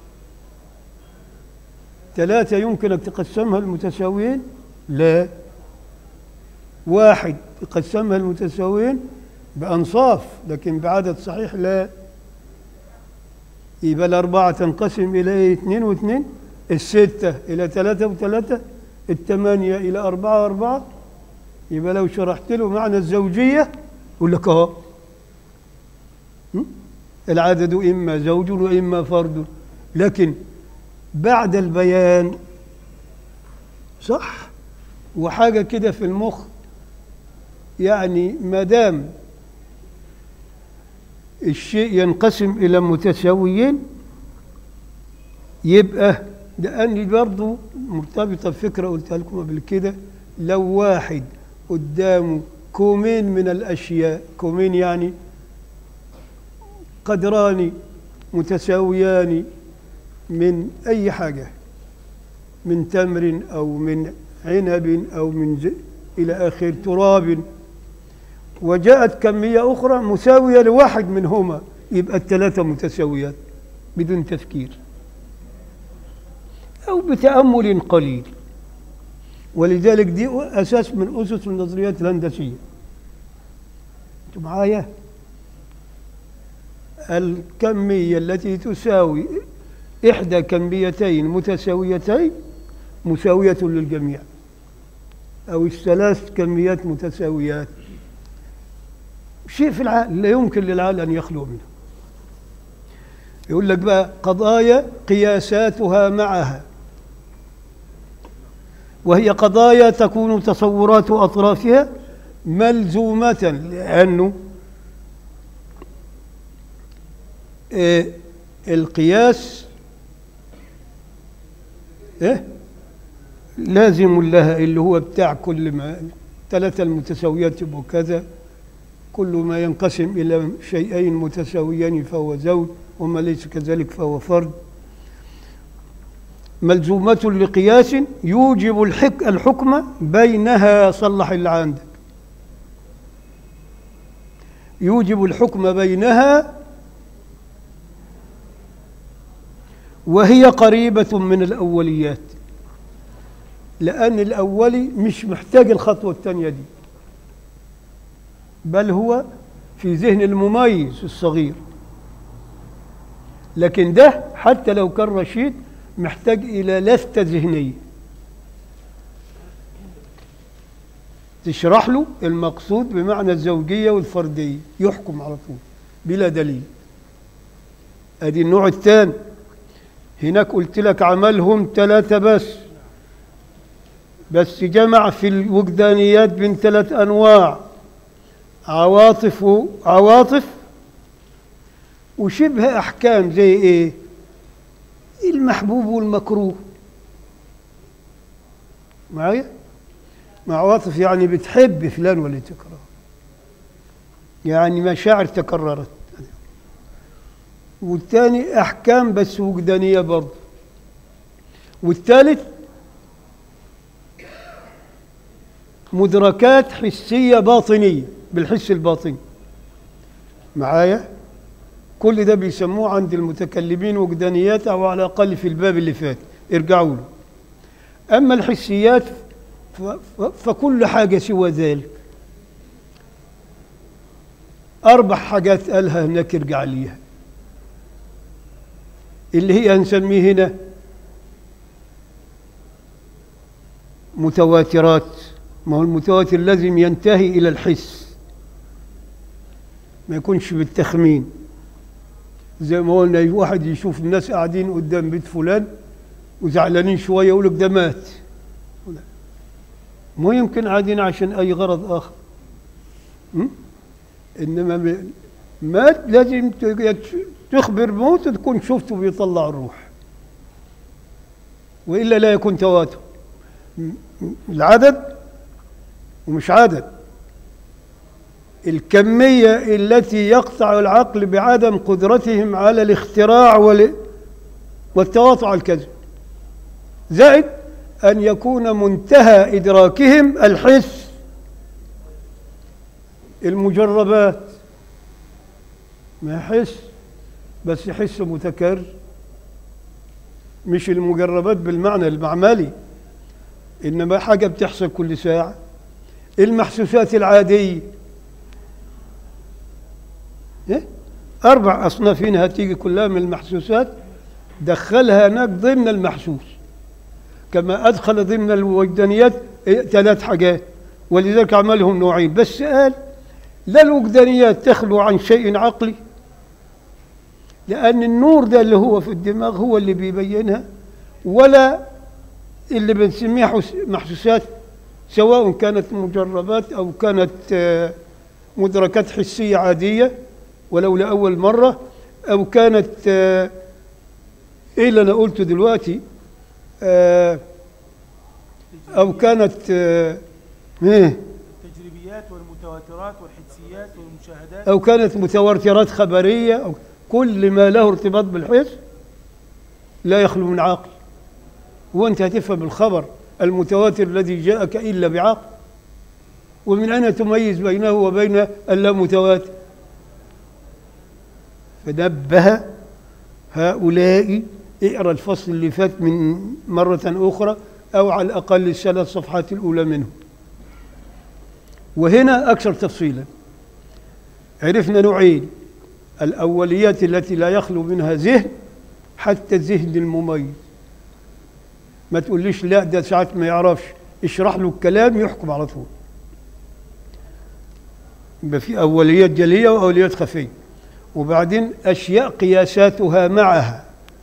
ثلاثة يمكن أن تقسمها المتساويين لا واحد يقسمها المتساويين بأنصاف لكن بعدد صحيح لا يبقى الأربعة تنقسم إلى إيه؟ اثنين واثنين الستة إلى ثلاثة وثلاثة الثمانية إلى أربعة وأربعة يبقى لو شرحت له معنى الزوجية يقول لك أهو م? العدد إما زوج وإما فرد لكن بعد البيان صح وحاجة كده في المخ يعني ما دام الشيء ينقسم إلى متساويين يبقى لأني برضو مرتبطة بفكرة قلتها لكم قبل كده لو واحد قدامه كومين من الأشياء كومين يعني قدران متساويان من أي حاجة من تمر أو من عنب أو من ز... إلى آخر تراب وجاءت كمية أخرى مساوية لواحد منهما يبقى الثلاثة متساويات بدون تفكير أو بتأمل قليل ولذلك دي أساس من أسس النظريات الهندسية أنتم معايا الكمية التي تساوي إحدى كميتين متساويتين مساوية للجميع أو الثلاث كميات متساويات شيء في العقل لا يمكن للعقل أن يخلو منه يقول لك بقى قضايا قياساتها معها وهي قضايا تكون تصورات أطرافها ملزومة لأنه آه، القياس إيه؟ لازم لها اللي هو بتاع كل ما ثلاثة المتساويات يبقوا كذا كل ما ينقسم إلى شيئين متساويين فهو زوج وما ليس كذلك فهو فرد ملزومة لقياس يوجب الحك الحكم بينها صلح اللي عندك يوجب الحكم بينها وهي قريبة من الأوليات لأن الأولي مش محتاج الخطوة الثانية دي بل هو في ذهن المميز الصغير لكن ده حتى لو كان رشيد محتاج إلى لفتة ذهنية تشرح له المقصود بمعنى الزوجية والفردية يحكم على طول بلا دليل ادي النوع الثاني هناك قلت لك عملهم ثلاثة بس بس جمع في الوجدانيات بين ثلاث أنواع عواطف وعواطف وشبه أحكام زي إيه المحبوب والمكروه معايا مع عواطف يعني بتحب فلان ولا تكره يعني مشاعر تكررت والثاني أحكام بس وجدانية برضه والثالث مدركات حسية باطنية بالحس الباطني معايا كل ده بيسموه عند المتكلمين وجدانيات أو على الأقل في الباب اللي فات ارجعوا له أما الحسيات ف- ف- فكل حاجة سوى ذلك أربع حاجات قالها هناك ارجع ليها اللي هي هنسميه هنا متواترات ما هو المتواتر لازم ينتهي إلى الحس ما يكونش بالتخمين زي ما قلنا واحد يشوف الناس قاعدين قدام بيت فلان وزعلانين شوية يقول لك ده مات مو يمكن عادين عشان أي غرض آخر م? إنما ب- ما لازم ت- تخبر موت تكون شفته بيطلع الروح وإلا لا يكون تواتر م- م- العدد ومش عدد الكمية التي يقطع العقل بعدم قدرتهم على الاختراع وال- والتواطؤ على الكذب زائد أن يكون منتهى إدراكهم الحس المجربات ما يحس بس يحس متكرر مش المجربات بالمعنى المعملي إنما حاجة بتحصل كل ساعة المحسوسات العادية إيه؟ أربع أصناف هنا هتيجي كلها من المحسوسات دخلها هناك ضمن المحسوس كما أدخل ضمن الوجدانيات إيه، ثلاث حاجات ولذلك عملهم نوعين بس قال لا الوجدانيات تخلو عن شيء عقلي لأن النور ده اللي هو في الدماغ هو اللي بيبينها ولا اللي بنسميها حس- محسوسات سواء كانت مجربات أو كانت آه، مدركات حسية عادية ولو لأول مرة أو كانت آه، إيه اللي أنا قلته دلوقتي آه، أو كانت آه، إيه التجريبيات والمتواترات والحدسيات والمشاهدات أو كانت متواترات خبرية أو كل ما له ارتباط بالحس لا يخلو من عقل وأنت هتفهم الخبر المتواتر الذي جاءك إلا بعقل ومن أين تميز بينه وبين اللامتواتر فنبه هؤلاء اقرأ الفصل اللي فات من مرة أخرى أو على الأقل الثلاث صفحات الأولى منه وهنا أكثر تفصيلا عرفنا نوعين الأوليات التي لا يخلو منها ذهن حتى الذهن المميز ما تقوليش لا ده ساعات ما يعرفش اشرح له الكلام يحكم على طول يبقى في أوليات جلية وأوليات خفية وبعدين أشياء قياساتها معها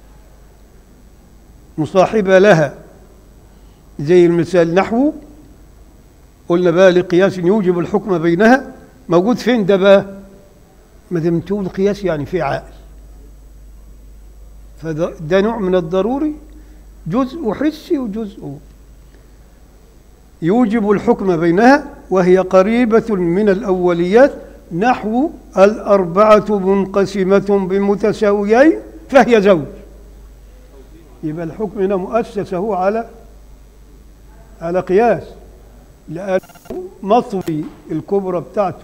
مصاحبة لها زي المثال نحو قلنا بقى لقياس يوجب الحكم بينها موجود فين ده بقى ما دام تقول قياس يعني في عقل فده ده نوع من الضروري جزء حسي وجزء يوجب الحكم بينها وهي قريبة من الأوليات نحو الأربعة منقسمة بمتساويين فهي زوج يبقى الحكم هنا مؤسس هو على على قياس لأن مطوي الكبرى بتاعته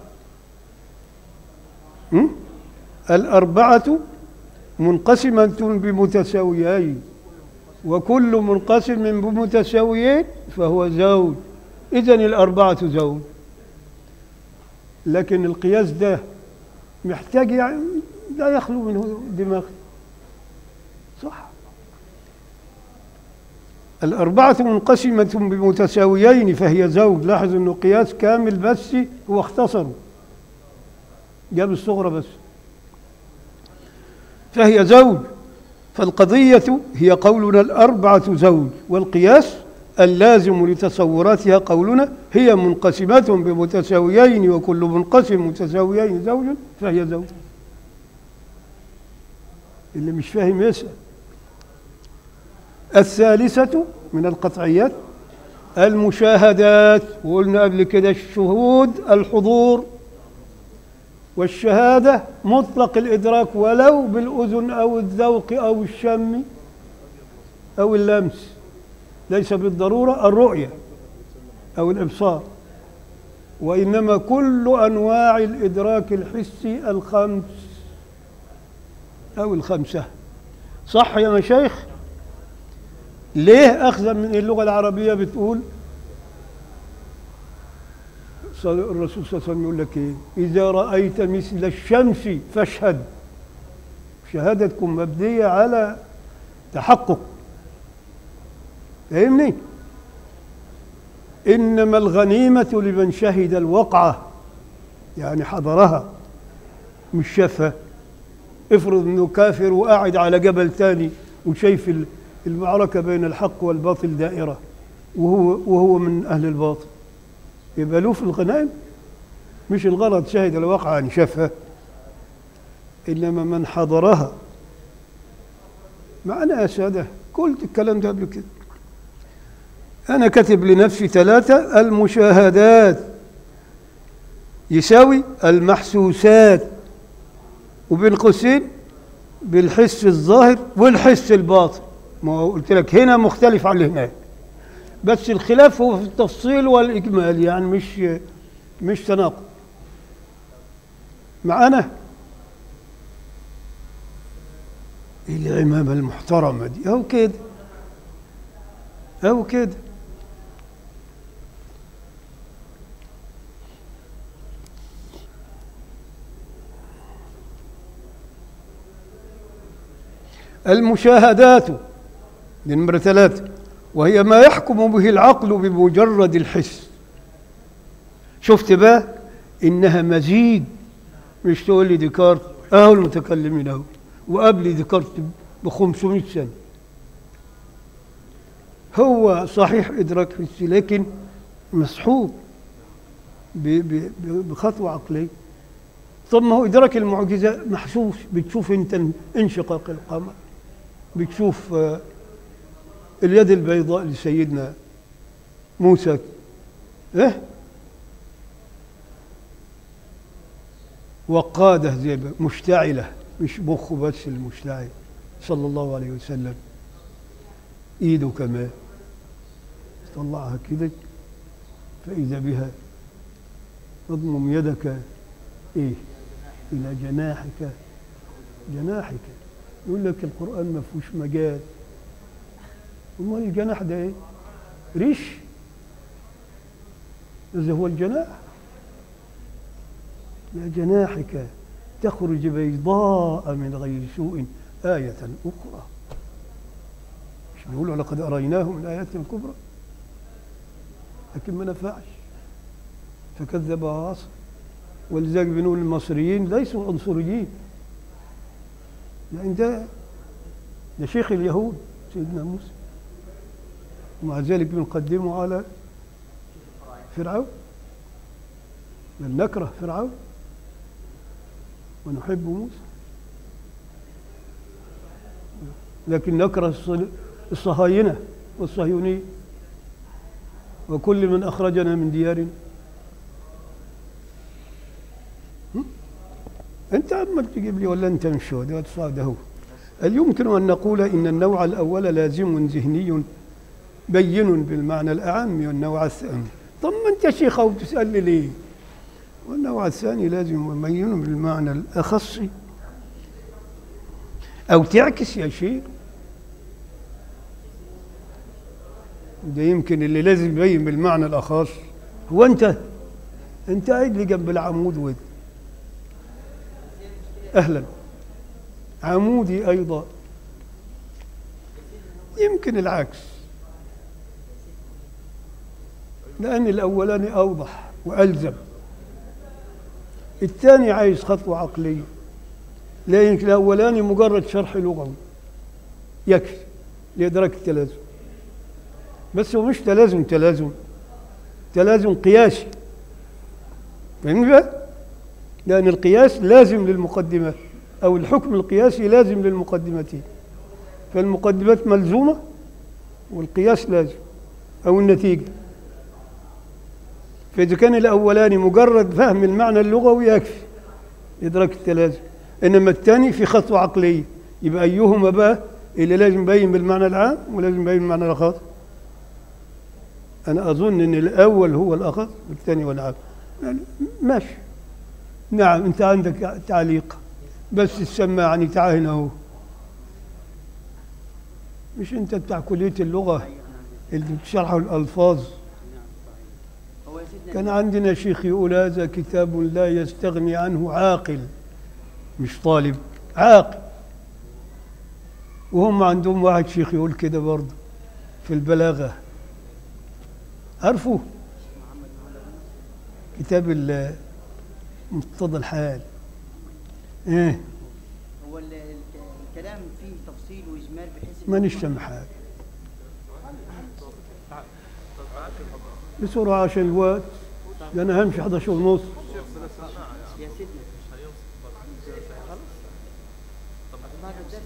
م? الأربعة منقسمة بمتساويين وكل منقسم بمتساويين فهو زوج إذن الأربعة زوج لكن القياس ده محتاج يعني لا يخلو منه دماغ صح الأربعة منقسمة بمتساويين فهي زوج لاحظ أنه قياس كامل بس هو اختصره جاب الصغرى بس فهي زوج فالقضية هي قولنا الأربعة زوج والقياس اللازم لتصوراتها قولنا هي منقسمات بمتساويين وكل منقسم متساويين زوج فهي زوج اللي مش فاهم يسأل الثالثة من القطعيات المشاهدات وقلنا قبل كده الشهود الحضور والشهادة مطلق الإدراك ولو بالأذن أو الذوق أو الشم أو اللمس ليس بالضرورة الرؤية أو الإبصار وإنما كل أنواع الإدراك الحسي الخمس أو الخمسة صح يا مشايخ ليه أخذا من اللغة العربية بتقول صل- الرسول صلى الله عليه وسلم يقول لك إيه إذا رأيت مثل الشمس فاشهد شهادتكم مبنية على تحقق فاهمني إنما الغنيمة لمن شهد الوقعة يعني حضرها مش شافها افرض انه كافر وقاعد على جبل تاني وشايف ال- المعركة بين الحق والباطل دائرة وهو وهو من أهل الباطل يبقى له في الغنائم مش الغلط شهد الواقع أن شافها إنما من حضرها معنا يا سادة قلت الكلام ده قبل كده أنا كاتب لنفسي ثلاثة المشاهدات يساوي المحسوسات وبين قوسين بالحس الظاهر والحس الباطن ما هو قلت لك هنا مختلف عن هناك بس الخلاف هو في التفصيل والإجمال يعني مش مش تناقض معانا العمامة المحترمة دي أو كده أو كده المشاهدات دي نمرة ثلاثة وهي ما يحكم به العقل بمجرد الحس شفت بقى إنها مزيج مش تقول لي ديكارت أهو المتكلمين أهو وقبل ديكارت ب 500 سنة هو صحيح إدراك حسي لكن مسحوب ب- ب- ب- بخطوة عقلية طب ما هو إدراك المعجزة محسوس بتشوف أنت انشقاق القمر بتشوف آه، اليد البيضاء لسيدنا موسى إيه وقاده زي ما- مشتعلة مش مخه بس المشتعل صلى الله عليه وسلم ايده كمان طلعها كده فإذا بها تضمم يدك ايه إلى جناحك جناحك يقول لك القرآن ما فيهوش مجال امال الجناح ده ايه ريش هذا هو الجناح يا جناحك تخرج بيضاء من غير سوء آية أخرى مش بيقولوا لقد أريناه من آياتنا الكبرى لكن ما نفعش فكذب وعصى ولذلك بنقول المصريين ليسوا عنصريين يعني ده ده شيخ اليهود سيدنا موسى ومع ذلك بنقدمه على فرعون بل نكره فرعون ونحب موسى لكن نكره الصل- الصهاينة والصهيونية وكل من أخرجنا من ديارنا هم؟ أنت عمال تجيب لي ولا أنت مش هو ده صاد هو هل يمكن أن نقول إن النوع الأول لازم ذهني بين بالمعنى الأعم والنوع الثاني طب ما أنت شيخ أو تسألني ليه والنوع الثاني لازم يبين بالمعنى الأخص أو تعكس يا شيخ ده يمكن اللي لازم يبين بالمعنى الأخص هو أنت أنت قاعد لي جنب العمود ود أهلا عمودي أيضا يمكن العكس لأن الأولاني أوضح وألزم الثاني عايز خطوة عقلية لأن الأولاني مجرد شرح لغوي يكفي لإدراك التلازم بس هو مش تلازم تلازم تلازم قياسي فاهمني بقى؟ لأن القياس لازم للمقدمات أو الحكم القياسي لازم للمقدمتين فالمقدمات ملزومة والقياس لازم أو النتيجة فإذا كان الأولاني مجرد فهم المعنى اللغوي يكفي إدراك التلازم إنما الثاني في خطوة عقلية يبقى أيهما بقى اللي لازم يبين بالمعنى العام ولازم يبين بالمعنى الخاص أنا أظن أن الأول هو الأخص والثاني هو العام يعني ماشي نعم أنت عندك تعليق بس السماعني تعال هنا هو مش أنت بتاع كلية اللغة اللي بتشرحوا الألفاظ هو يا سيدنا كان عندنا شيخ يقول هذا كتاب لا يستغني عنه عاقل مش طالب عاقل وهم عندهم واحد شيخ يقول كده برضه في البلاغة عارفه كتاب ال- مقتضى الحال ايه هو ال- ال- الكلام فيه تفصيل واجمال بحيث إن مانيش هو- سامع حاجة بسرعة عشان الوقت ده انا همشي 11 ونص يا سيدنا بعد الدرس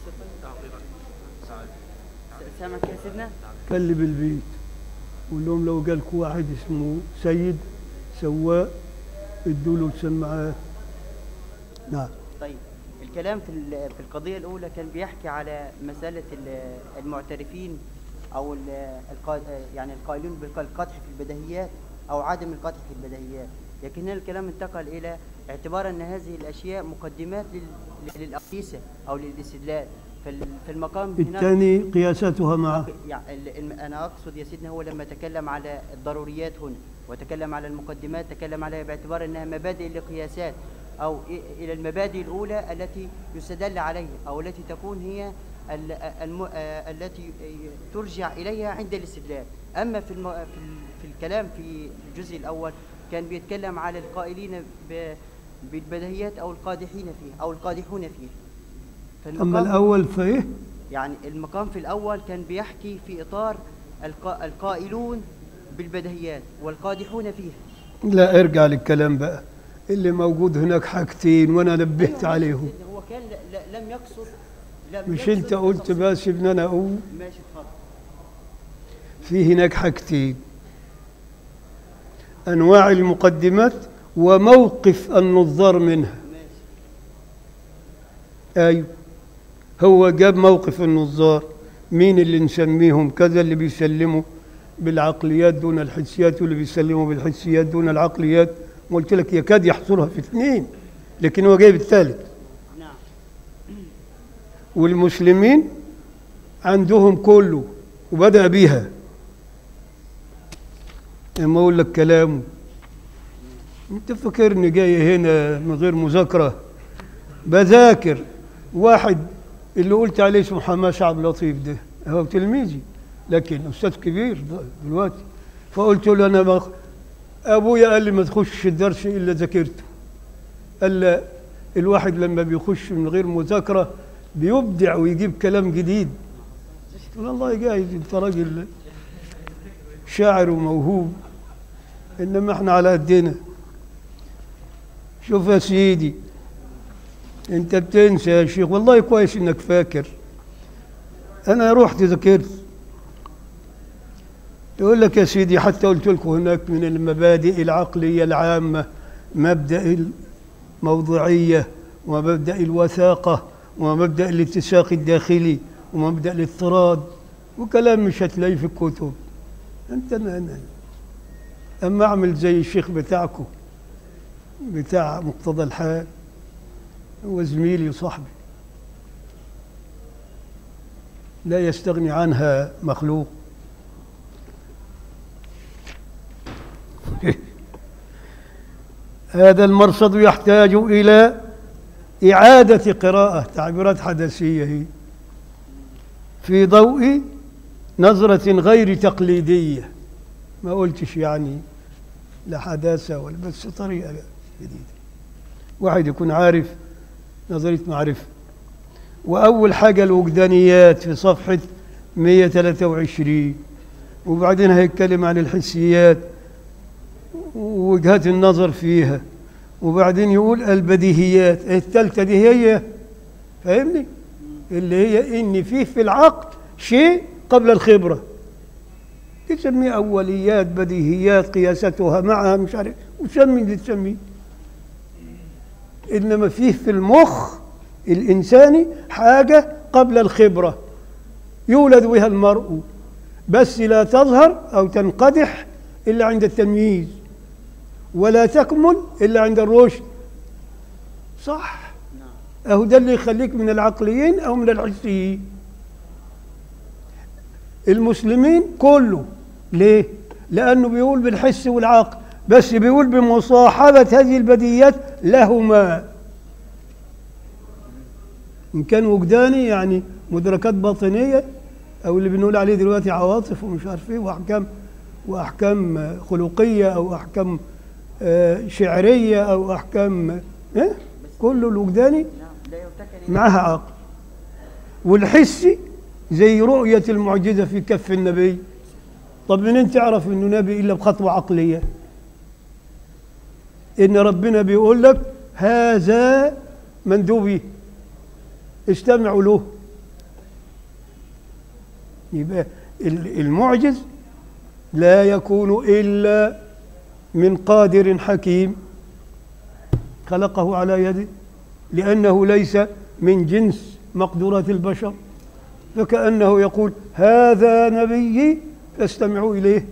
طيب. سامعك يا سيدنا كلب البيت قول لهم لو جالك واحد اسمه سيد سواق ادوا له السماعات نعم طيب الكلام في ال- في القضية الأولى كان بيحكي على مسألة ال- المعترفين أو ال- القا- يعني القائلون بالقدح في البديهيات أو عدم القدح في البديهيات لكن هنا الكلام انتقل إلى اعتبار أن هذه الأشياء مقدمات لل- للأقيسة أو للاستدلال فال- في المقام هناك الثاني قياساتها مع يعني ال- الم- انا اقصد يا سيدنا هو لما تكلم على الضروريات هنا وتكلم على المقدمات تكلم عليها باعتبار انها مبادئ لقياسات او إ- الى المبادئ الاولى التي يستدل عليها او التي تكون هي ال- الم- آه، التي ترجع اليها عند الاستدلال اما في الم- في ال- في الكلام في الجزء الاول كان بيتكلم على القائلين ب- بالبديهيات او القادحين فيها او القادحون فيها اما فالمقام- الاول فايه يعني المقام في الأول كان بيحكي في إطار القا- القائلون بالبديهيات والقادحون فيها لا ارجع للكلام بقى اللي موجود هناك حاجتين وانا نبهت أيوة، عليهم هو كان ل- ل- لم يقصد لم مش يقصد انت قلت التفصيل. بس ان انا اقول ماشي اتفضل في هناك حاجتين انواع المقدمات وموقف النظار منها ماشي ايوه هو جاب موقف النظار مين اللي نسميهم كذا اللي بيسلموا بالعقليات دون الحسيات واللي بيسلموا بالحسيات دون العقليات قلت لك يكاد يحصرها في اثنين لكن هو جايب الثالث نعم والمسلمين عندهم كله وبدأ بيها لما أقول لك كلامه أنت فاكرني جاي هنا من غير مذاكرة بذاكر واحد اللي قلت عليه اسمه حماس عبد اللطيف ده هو تلميذي لكن أستاذ كبير دلوقتي فقلت له أنا بخ... أبويا قال لي ما تخش الدرس إلا ذاكرته قال لا الواحد لما بيخش من غير مذاكرة بيبدع ويجيب كلام جديد قلت له والله جايز انت راجل شاعر وموهوب انما احنا على قدنا شوف يا سيدي انت بتنسى يا شيخ والله كويس انك فاكر انا رحت ذاكرت يقول لك يا سيدي حتى قلت لكم هناك من المبادئ العقلية العامة مبدأ الموضوعية ومبدأ الوثاقة ومبدأ الاتساق الداخلي ومبدأ الاضطراد وكلام مش هتلاقيه في الكتب انت أنا أنا اما اعمل زي الشيخ بتاعكم بتاع مقتضى الحال هو زميلي وصاحبي لا يستغني عنها مخلوق هذا المرصد يحتاج إلى إعادة قراءة تعبيرات حدثية هي في ضوء نظرة غير تقليدية ما قلتش يعني لا حداثة ولا بس طريقة جديدة واحد يكون عارف نظرية معرفة وأول حاجة الوجدانيات في صفحة 123 وبعدين هيتكلم عن الحسيات ووجهات النظر فيها وبعدين يقول البديهيات الثالثة دي هي فاهمني اللي هي إن فيه في العقل شيء قبل الخبرة تسميه أوليات بديهيات قياستها معها مش عارف وسمي اللي تسميه إنما فيه في المخ الإنساني حاجة قبل الخبرة يولد بها المرء بس لا تظهر أو تنقدح إلا عند التمييز ولا تكمل إلا عند الرشد صح أهو ده اللي يخليك من العقليين أو من الحسيين المسلمين كله ليه؟ لأنه بيقول بالحس والعقل بس بيقول بمصاحبة هذه البديات لهما إن كان وجداني يعني مدركات باطنية أو اللي بنقول عليه دلوقتي عواطف ومش عارف إيه وأحكام وأحكام خلقية أو أحكام آه، شعرية أو أحكام إيه؟ كله الوجداني نعم لا يرتكن معها عقل والحسي زي رؤية المعجزة في كف النبي طب منين تعرف انه نبي الا بخطوة عقلية إن ربنا بيقول لك هذا مندوبي استمعوا له يبقى ال- المعجز لا يكون إلا من قادر حكيم خلقه على يده لأنه ليس من جنس مقدورات البشر فكأنه يقول هذا نبيي فاستمعوا إليه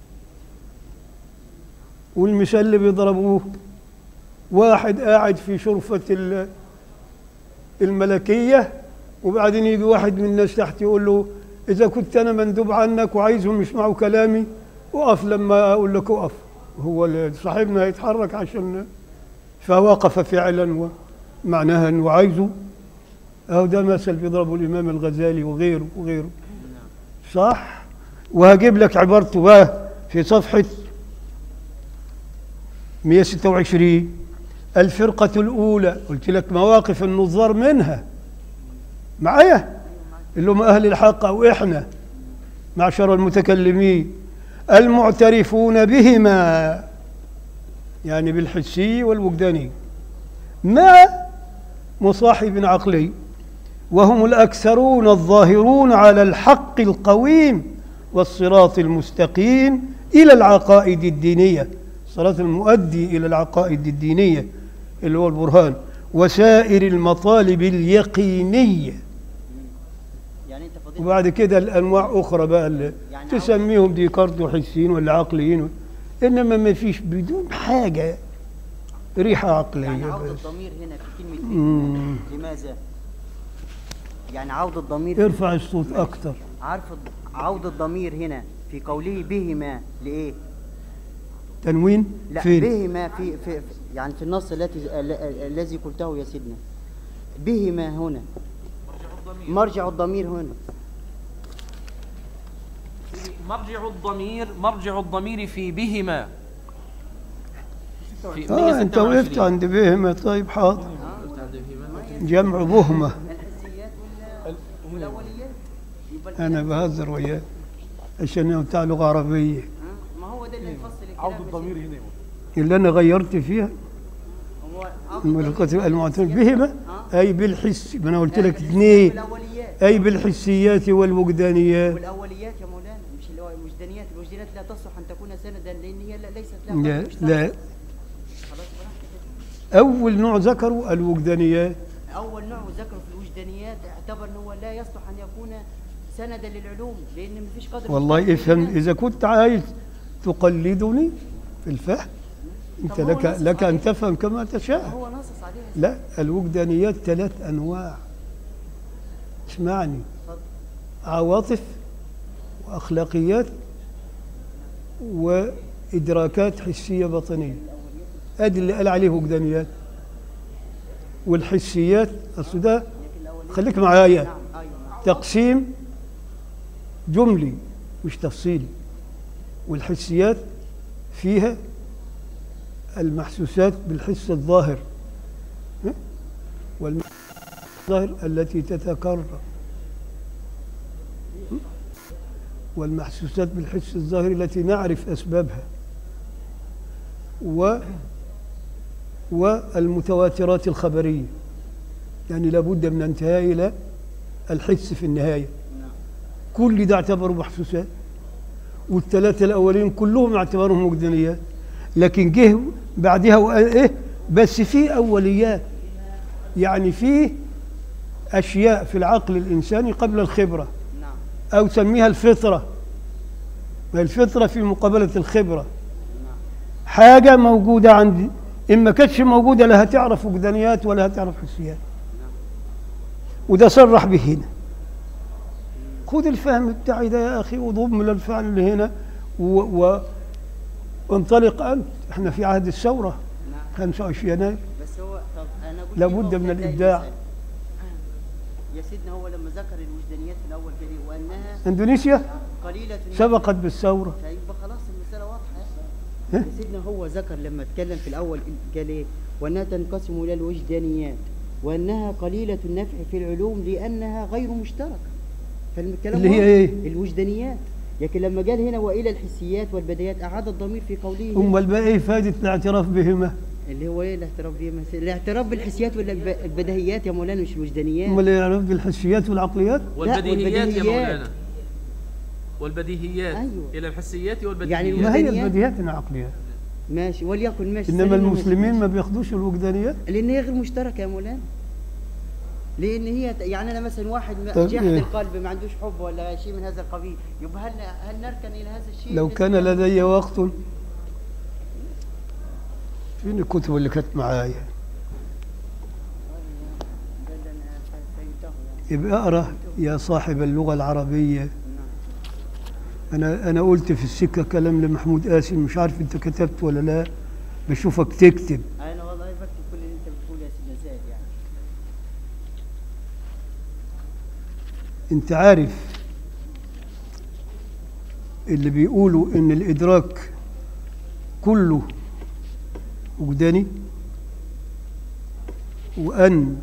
والمثال اللي بيضربوه واحد قاعد في شرفة ال- الملكية وبعدين يجي واحد من الناس تحت يقول له إذا كنت أنا مندوب عنك وعايزهم يسمعوا كلامي وقف لما أقول لك اقف هو ال- صاحبنا يتحرك عشان فوقف فعلا ومعناها أنه عايزه أهو ده مثل بيضربه الإمام الغزالي وغيره وغيره صح وهجيب لك عبارته بقى في صفحة 126 الفرقة الأولى قلت لك مواقف النظار منها معايا اللي هم أهل الحق أو إحنا معشر المتكلمين المعترفون بهما يعني بالحسي والوجداني مع مصاحب عقلي وهم الأكثرون الظاهرون على الحق القويم والصراط المستقيم إلى العقائد الدينية الصراط المؤدي إلى العقائد الدينية اللي هو البرهان وسائر المطالب اليقينية يعني انت فضيلة وبعد كده الأنواع أخرى بقى اللي يعني تسميهم ديكارت وحسيين ولا عقليين إنما ما فيش بدون حاجة ريحة عقلية يعني عودة بس الضمير هنا في كلمة مم. لماذا؟ يعني عودة الضمير ارفع الصوت أكتر عارف الض- عودة الضمير هنا في قوله بهما لإيه؟ تنوين لا فين بهما في, في في- يعني في النص التي ال- ال- الذي قلته يا سيدنا بهما هنا مرجع الضمير هنا مرجع الضمير مرجع الضمير في بهما في آه أنت 126. وقفت عند بهمة طيب حاضر وقفت عند بهما. جمع بهمة الحسيات وال- والأوليات يبقى أنا بهزر وياه عشان هو بتاع لغة عربية ها؟ ما هو ده اللي يفصل الكلام عودة يا الضمير سيدي. هنا اللي أنا غيرت فيها هو عودة الضمير الملكة المعتمد بهمة أي بالحس ما أنا قلت لك بالحسيات اثنين والأوليات أي بالحسيات والوجدانيات والأوليات يا مولانا مش اللي هو الوجدانيات الوجدانيات لا تصلح أن تكون سندا لأن هي لا- ليست لها لا قدر مشترك. لا خلاص براحتك كده. أول نوع ذكروا الوجدانيات أول نوع ذكره في الوجدانيات اعتبر أنه هو لا يصلح أن يكون سندا للعلوم لأن مفيش قدر والله مشترك افهم بيننا. إذا كنت عايز تقلدني في الفهم أنت طب هو لك نص لك أن عليه. تفهم كما تشاء هو نصص عليها لا الوجدانيات ثلاث أنواع اسمعني اتفضل. عواطف وأخلاقيات وإدراكات حسية باطنية أدي اللي قال عليه وجدانيات والحسيات أصل ده خليك معايا نعم أيوة نعم تقسيم جملي مش تفصيلي والحسيات فيها المحسوسات بالحس الظاهر ها؟ والمحسوسات الظاهر التي تتكرر ها؟ والمحسوسات بالحس الظاهر التي نعرف أسبابها و والمتواترات الخبرية يعني لابد من انتهاء إلى الحس في النهاية كل ده اعتبروا محسوسات والثلاثة الأولين كلهم اعتبرهم وجدانيات لكن جه بعدها وقال إيه بس في أوليات يعني في أشياء في العقل الإنساني قبل الخبرة نعم أو سميها الفطرة ما الفطرة في مقابلة الخبرة حاجة موجودة عندي إن ما كانتش موجودة لا هتعرف وجدانيات ولا هتعرف حسيات وده صرح به هنا خد الفهم بتاعي ده يا أخي وضم للفعل اللي هنا و... و... وانطلق أنت احنا في عهد الثورة نعم 25 يناير بس هو طب أنا قلت لابد له من ده الإبداع. مثال. يا سيدنا هو لما ذكر الوجدانيات في الأول قال إيه؟ وأنها اندونيسيا قليلة سبقت بالثورة فيبقى خلاص المسألة واضحة ها؟ يا سيدنا هو ذكر لما اتكلم في الأول قال إيه وأنها تنقسم إلى الوجدانيات وأنها قليلة النفع في العلوم لأنها غير مشتركة فالكلام اللي هي واضح. إيه؟ الوجدانيات لكن لما قال هنا وإلى الحسيات والبديات أعاد الضمير في قوله أمال بقى إيه فائدة الاعتراف بهما اللي هو ايه الاعتراف بيه مثلا الاعتراف بالحسيات ولا الب- البديهيات يا مولانا مش الوجدانيات امال يعرف بالحسيات والعقليات والبديهيات يا والبديهيات. مولانا والبديهيات أيوة. إلى الحسيات يعني والبديهيات ما هي الوجدانيات؟ البديهيات انها عقليات ماشي وليكن ماشي انما سليمة المسلمين ماشي. ما بياخدوش الوجدانيات لان هي غير مشتركه يا مولانا لان هي يعني انا مثلا واحد ما- طيب جاحد إيه؟ القلب ما عندوش حب ولا شيء من هذا القبيل يبقى هل هل نركن الى هذا الشيء لو بالنسبة كان لنا؟ لدي وقت فين الكتب اللي كانت معايا ده اللي أنا فهمته يعني. يبقى اقرا يا صاحب اللغه العربيه انا انا قلت في السكه كلام لمحمود قاسم مش عارف انت كتبت ولا لا بشوفك تكتب انا والله بكتب كل اللي انت بتقوله يا سيدنا زاهد يعني انت عارف اللي بيقولوا ان الادراك كله وجداني وان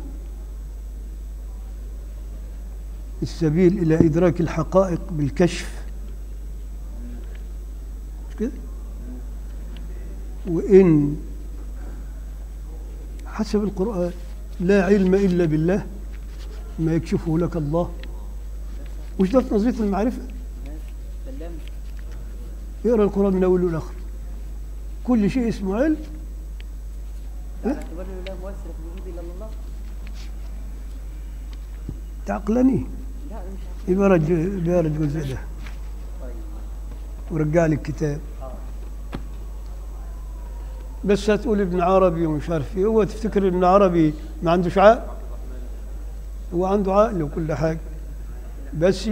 السبيل الى ادراك الحقائق بالكشف مش كده وان حسب القران لا علم الا بالله ما يكشفه لك الله وش ده في نظريه المعرفه سلام اقرا القران من اوله لاخره كل شيء اسمه علم على اعتبار انه لا مؤثر في الوجود الا الله تعقلني لا مش عارف. يبقى رج يبقى رج الجزء ده طيب ورجع لي الكتاب بس هتقول ابن عربي ومش عارف ايه هو تفتكر ابن عربي ما عندوش عقل هو عنده عقل وكل حاجه بس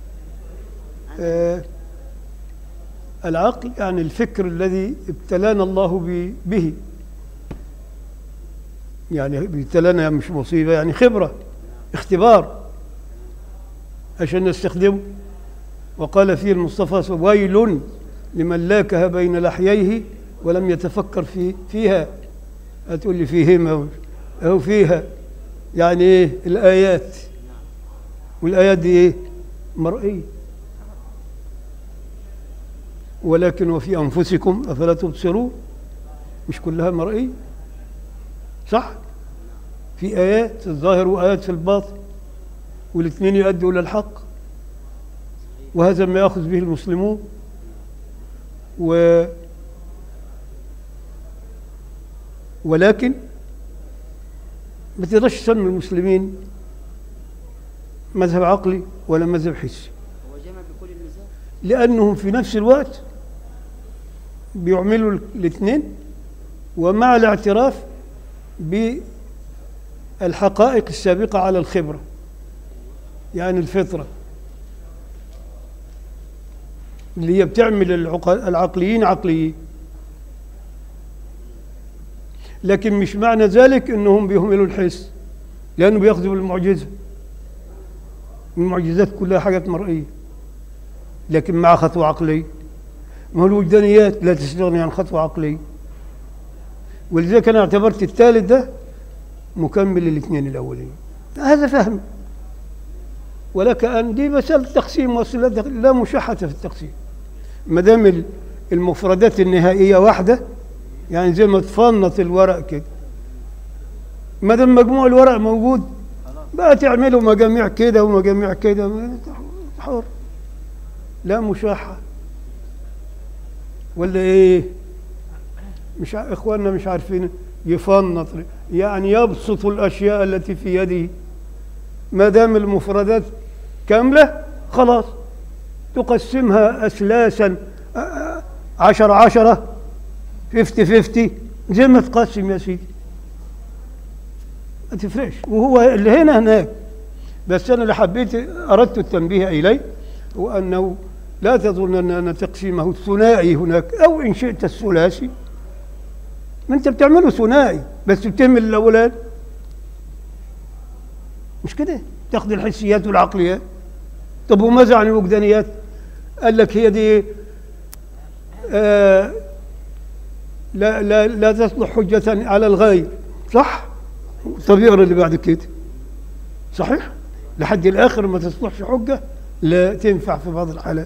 آه العقل يعني الفكر الذي ابتلانا الله ب- به يعني ابتلانا مش مصيبه يعني خبره اختبار عشان نستخدمه وقال فيه المصطفى ويل لمن لاكها بين لحييه ولم يتفكر في فيها هتقول لي فيهما أو فيها يعني إيه الآيات والآيات دي إيه مرئية ولكن وفي أنفسكم أفلا تبصرون مش كلها مرئية صح في آيات في الظاهر وآيات في الباطن والاثنين يؤدوا إلى الحق وهذا ما يأخذ به المسلمون و ولكن ما تقدرش تسمي المسلمين مذهب عقلي ولا مذهب حسي هو جمع بكل الميزان لأنهم في نفس الوقت بيعملوا الاثنين ومع الاعتراف بالحقائق السابقة على الخبرة يعني الفطرة اللي هي بتعمل العق- العقليين عقليين لكن مش معنى ذلك انهم بيهملوا الحس لانه بياخذوا بالمعجزه المعجزات كلها حاجات مرئيه لكن مع خطوه عقليه ما هو الوجدانيات لا تستغني عن خطوه عقليه ولذلك انا اعتبرت الثالث ده مكمل للاثنين الاولين هذا فهم ولك ان دي مساله تقسيم وصلة لا مشاحه في التقسيم ما دام ال- المفردات النهائيه واحده يعني زي ما تفنط الورق كده ما دام مجموع الورق موجود بقى تعملوا مجاميع كده ومجاميع كده ما- حر لا مشاحة ولا ايه مش ع- اخواننا مش عارفين يفنط يعني يبسط الاشياء التي في يده ما دام المفردات كاملة خلاص تقسمها أسلاسا أ- أ- عشرة عشرة فيفتي فيفتي زي ما تقسم يا سيدي ما تفرقش وهو اللي هنا هناك بس أنا اللي حبيت أردت التنبيه إليه هو أنه لا تظن أن أن تقسيمه الثنائي هناك أو إن شئت الثلاثي ما أنت بتعمله ثنائي بس بتهمل الأولاد مش كده تاخذ الحسيات والعقليات طب وماذا عن الوجدانيات قال لك هي دي آه لا لا لا تصلح حجة على الغير صح طب اقرا اللي بعد كده صحيح لحد الاخر ما تصلحش حجة لا تنفع في بعض الحالات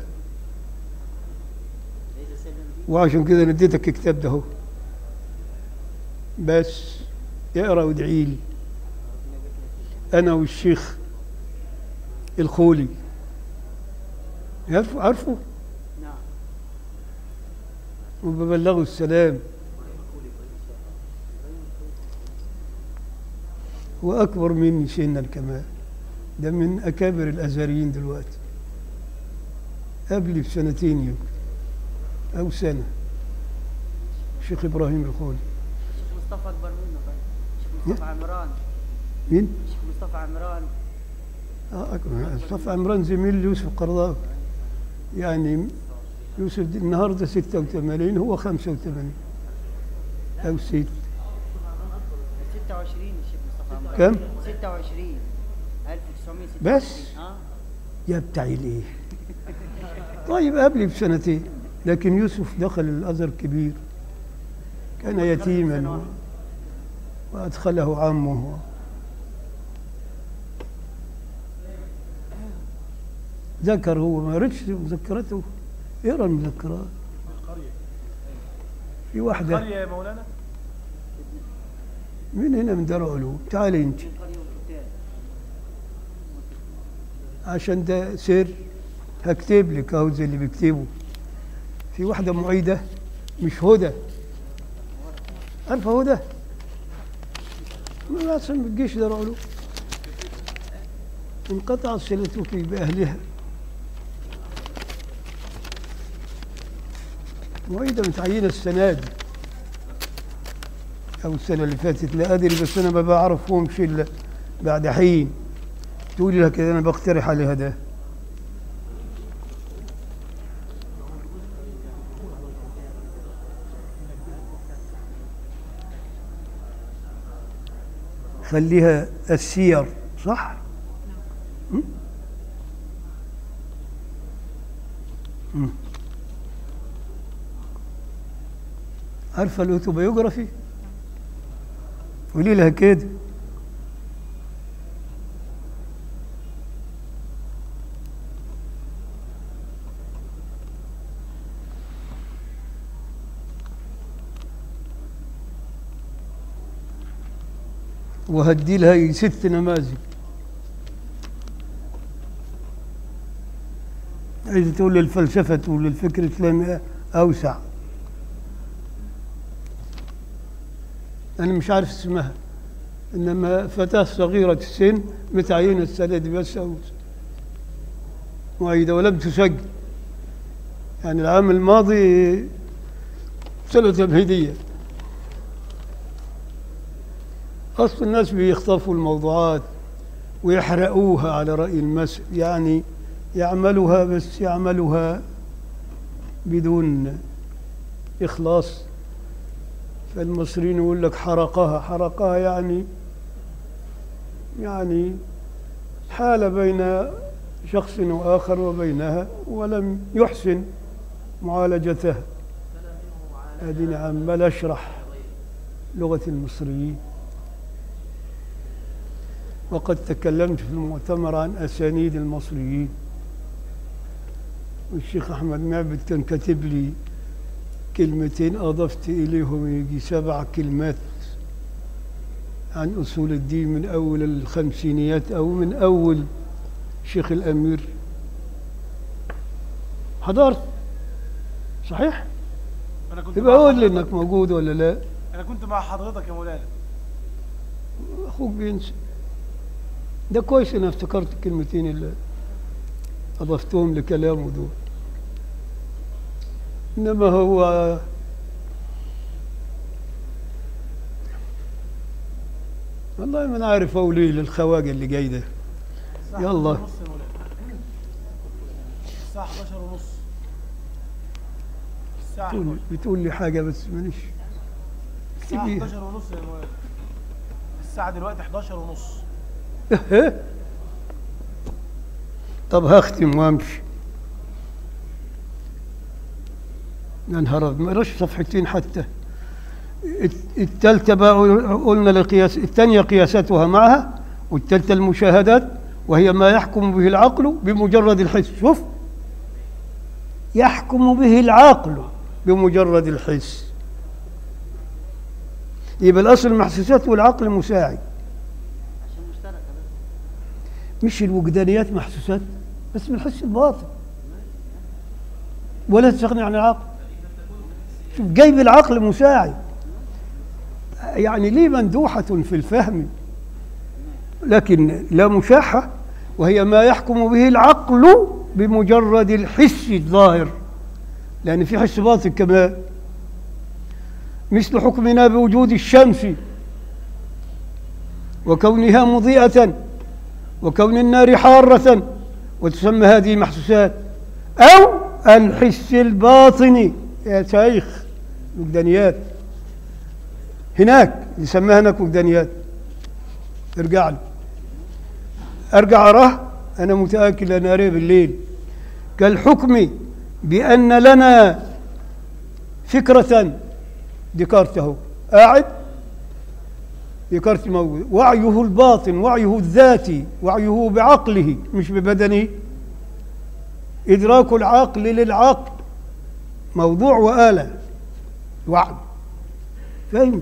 ليس سلم دي وعشان كده نديتك الكتاب ده هو بس اقرا وادعي لي انا والشيخ الخولي عارفه عارفه نعم وببلغه السلام وأكبر مني سنا كمان ده من أكابر الأزهريين دلوقتي قبلي بسنتين يمكن أو سنة الشيخ إبراهيم الخولي الشيخ مصطفى اكبر منه طيب الشيخ مصطفى عمران مين؟ الشيخ مصطفى عمران آه أكبر مصطفى عمران زميل يوسف قرضاوي يعني يوسف دي النهارده 86 هو 85 أو ست 26 الشيخ مصطفى عمران كم؟ 26 1926 بس؟ اه يا بتاع الايه طيب قبلي بسنتين لكن يوسف دخل الازهر كبير كان يتيما وادخله عمه ذكر هو ما ردش مذكرته اقرا المذكرات القرية في واحده القرية يا مولانا من هنا من دار علوم تعالي انت عشان ده سر هكتب لك اهو زي اللي بيكتبوا في واحدة معيدة مش هدى عارفة هدى؟ ما أصلا ما تجيش دار علوم انقطع صلتك بأهلها معيدة متعينة السنة دي أو السنة اللي فاتت لا أدري بس أنا ما بعرفهمش إلا بعد حين تقولي لها كده أنا بقترح عليها ده خليها السير صح؟ م? م. عارفة الأوتوبيوغرافي؟ قولي لها كده وهدي لها ست نماذج عايزة تقول للفلسفة تقول للفكر الإسلامي أوسع أنا مش عارف اسمها إنما فتاة صغيرة السن متعينة السنة دي بس أو معيدة ولم تسجل يعني العام الماضي سنة تمهيدية أصل الناس بيخطفوا الموضوعات ويحرقوها على رأي المسح يعني يعملها بس يعملها بدون إخلاص فالمصريين يقول لك حرقها حرقها يعني يعني حال بين شخص وآخر وبينها ولم يحسن معالجتها هذه عمال أشرح لغة المصريين وقد تكلمت في المؤتمر عن أسانيد المصريين والشيخ أحمد معبد كان كاتب لي كلمتين أضفت إليهم يجي سبع كلمات عن أصول الدين من أول الخمسينيات أو من أول شيخ الأمير حضرت صحيح؟ انا كنت يبقى مع قول لي حضرتك- إنك موجود ولا لا انا كنت مع حضرتك يا مولانا أخوك بينسى ده كويس أنا افتكرت الكلمتين اللي أضفتهم لكلامه دول إنما هو والله ما أنا عارف أقول إيه للخواجة اللي جاي ده الساعة يلا. 11 ونص يا مولانا الساعة 11 ونص الساعة بتقول, 11 بتقول لي حاجة بس مانيش الساعة اكتبيها 11 ونص يا مولانا الساعة دلوقتي 11 ونص طب هختم وامشي يا نهار أبيض، ما قراش صفحتين حتى الت- التالتة بقى قلنا القياس الثانية قياساتها معها والتالتة المشاهدات وهي ما يحكم به العقل بمجرد الحس شوف يحكم به العقل بمجرد الحس يبقى الأصل المحسوسات والعقل مساعد عشان مشتركه بس مش الوجدانيات محسوسات بس من الحس الباطن ولا تستغني عن العقل شوف جايب العقل مساعد يعني ليه مندوحة في الفهم لكن لا مشاحة وهي ما يحكم به العقل بمجرد الحس الظاهر لأن في حس باطن كمان مثل حكمنا بوجود الشمس وكونها مضيئة وكون النار حارة وتسمى هذه محسوسات أو الحس الباطني يا شيخ وجدانيات هناك يسمىها هناك وجدانيات ارجع له ارجع اراه انا متاكد انا قاريه بالليل كالحكم بان لنا فكره ديكارت اهو قاعد ديكارت موجود وعيه الباطن وعيه الذاتي وعيه بعقله مش ببدنه إدراك العقل للعقل موضوع وآلة وعد فهم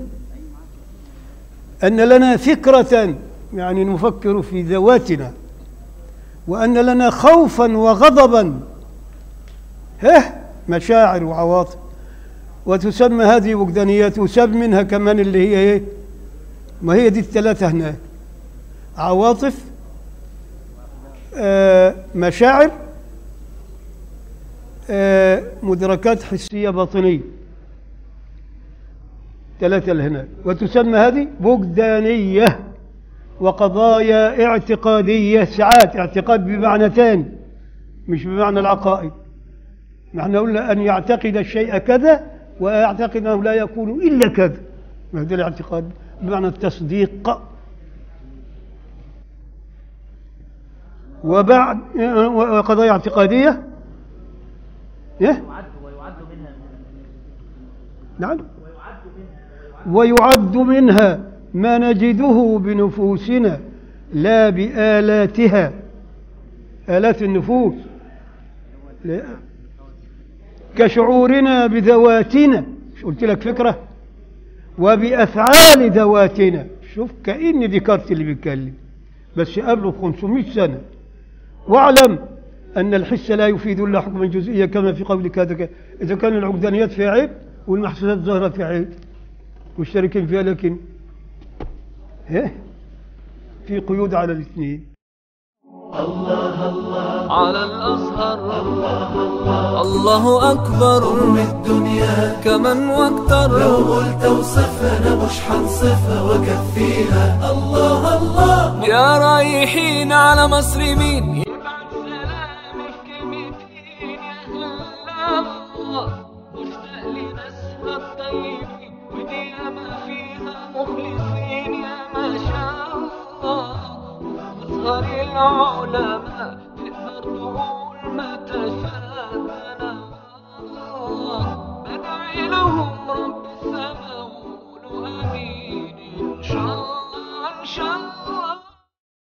أن لنا فكرة يعني نفكر في ذواتنا وأن لنا خوفا وغضبا ها مشاعر وعواطف وتسمى هذه وجدانيات وسب منها كمان اللي هي ايه ما هي دي الثلاثة هناك عواطف آه مشاعر آه مدركات حسية باطنية ثلاثة اللي هناك وتسمى هذه وجدانية وقضايا اعتقادية ساعات اعتقاد بمعنى ثاني مش بمعنى العقائد نحن قلنا أن يعتقد الشيء كذا ويعتقد أنه لا يكون إلا كذا ما هذا الاعتقاد بمعنى التصديق وبعد وقضايا اعتقادية إيه؟ نعم ويعد منها ما نجده بنفوسنا لا بآلاتها آلات النفوس لا. كشعورنا بذواتنا مش قلت لك فكرة وبأفعال ذواتنا شوف كأن ديكارت اللي بيتكلم بس قبله ب 500 سنة واعلم أن الحس لا يفيد إلا حكما جزئيا كما في قولك هذا ك- إذا كان العقدانيات فيها عيب والمحسوسات ظاهرة فيها عيب مشتركين فيها لكن إيه؟ في قيود على الاثنين على الأزهر الله أكبر أم الدنيا كمن واكتر لو قلت اوصفها انا مش حنصفها واكفيها الله الله يا رايحين على مصر مين يبعت سلامي في كلمتين يا هلا الله مشتاق لناسها الطيبين ودي ياما فيها مخلصين يا ما شاء الله أزهر العلماء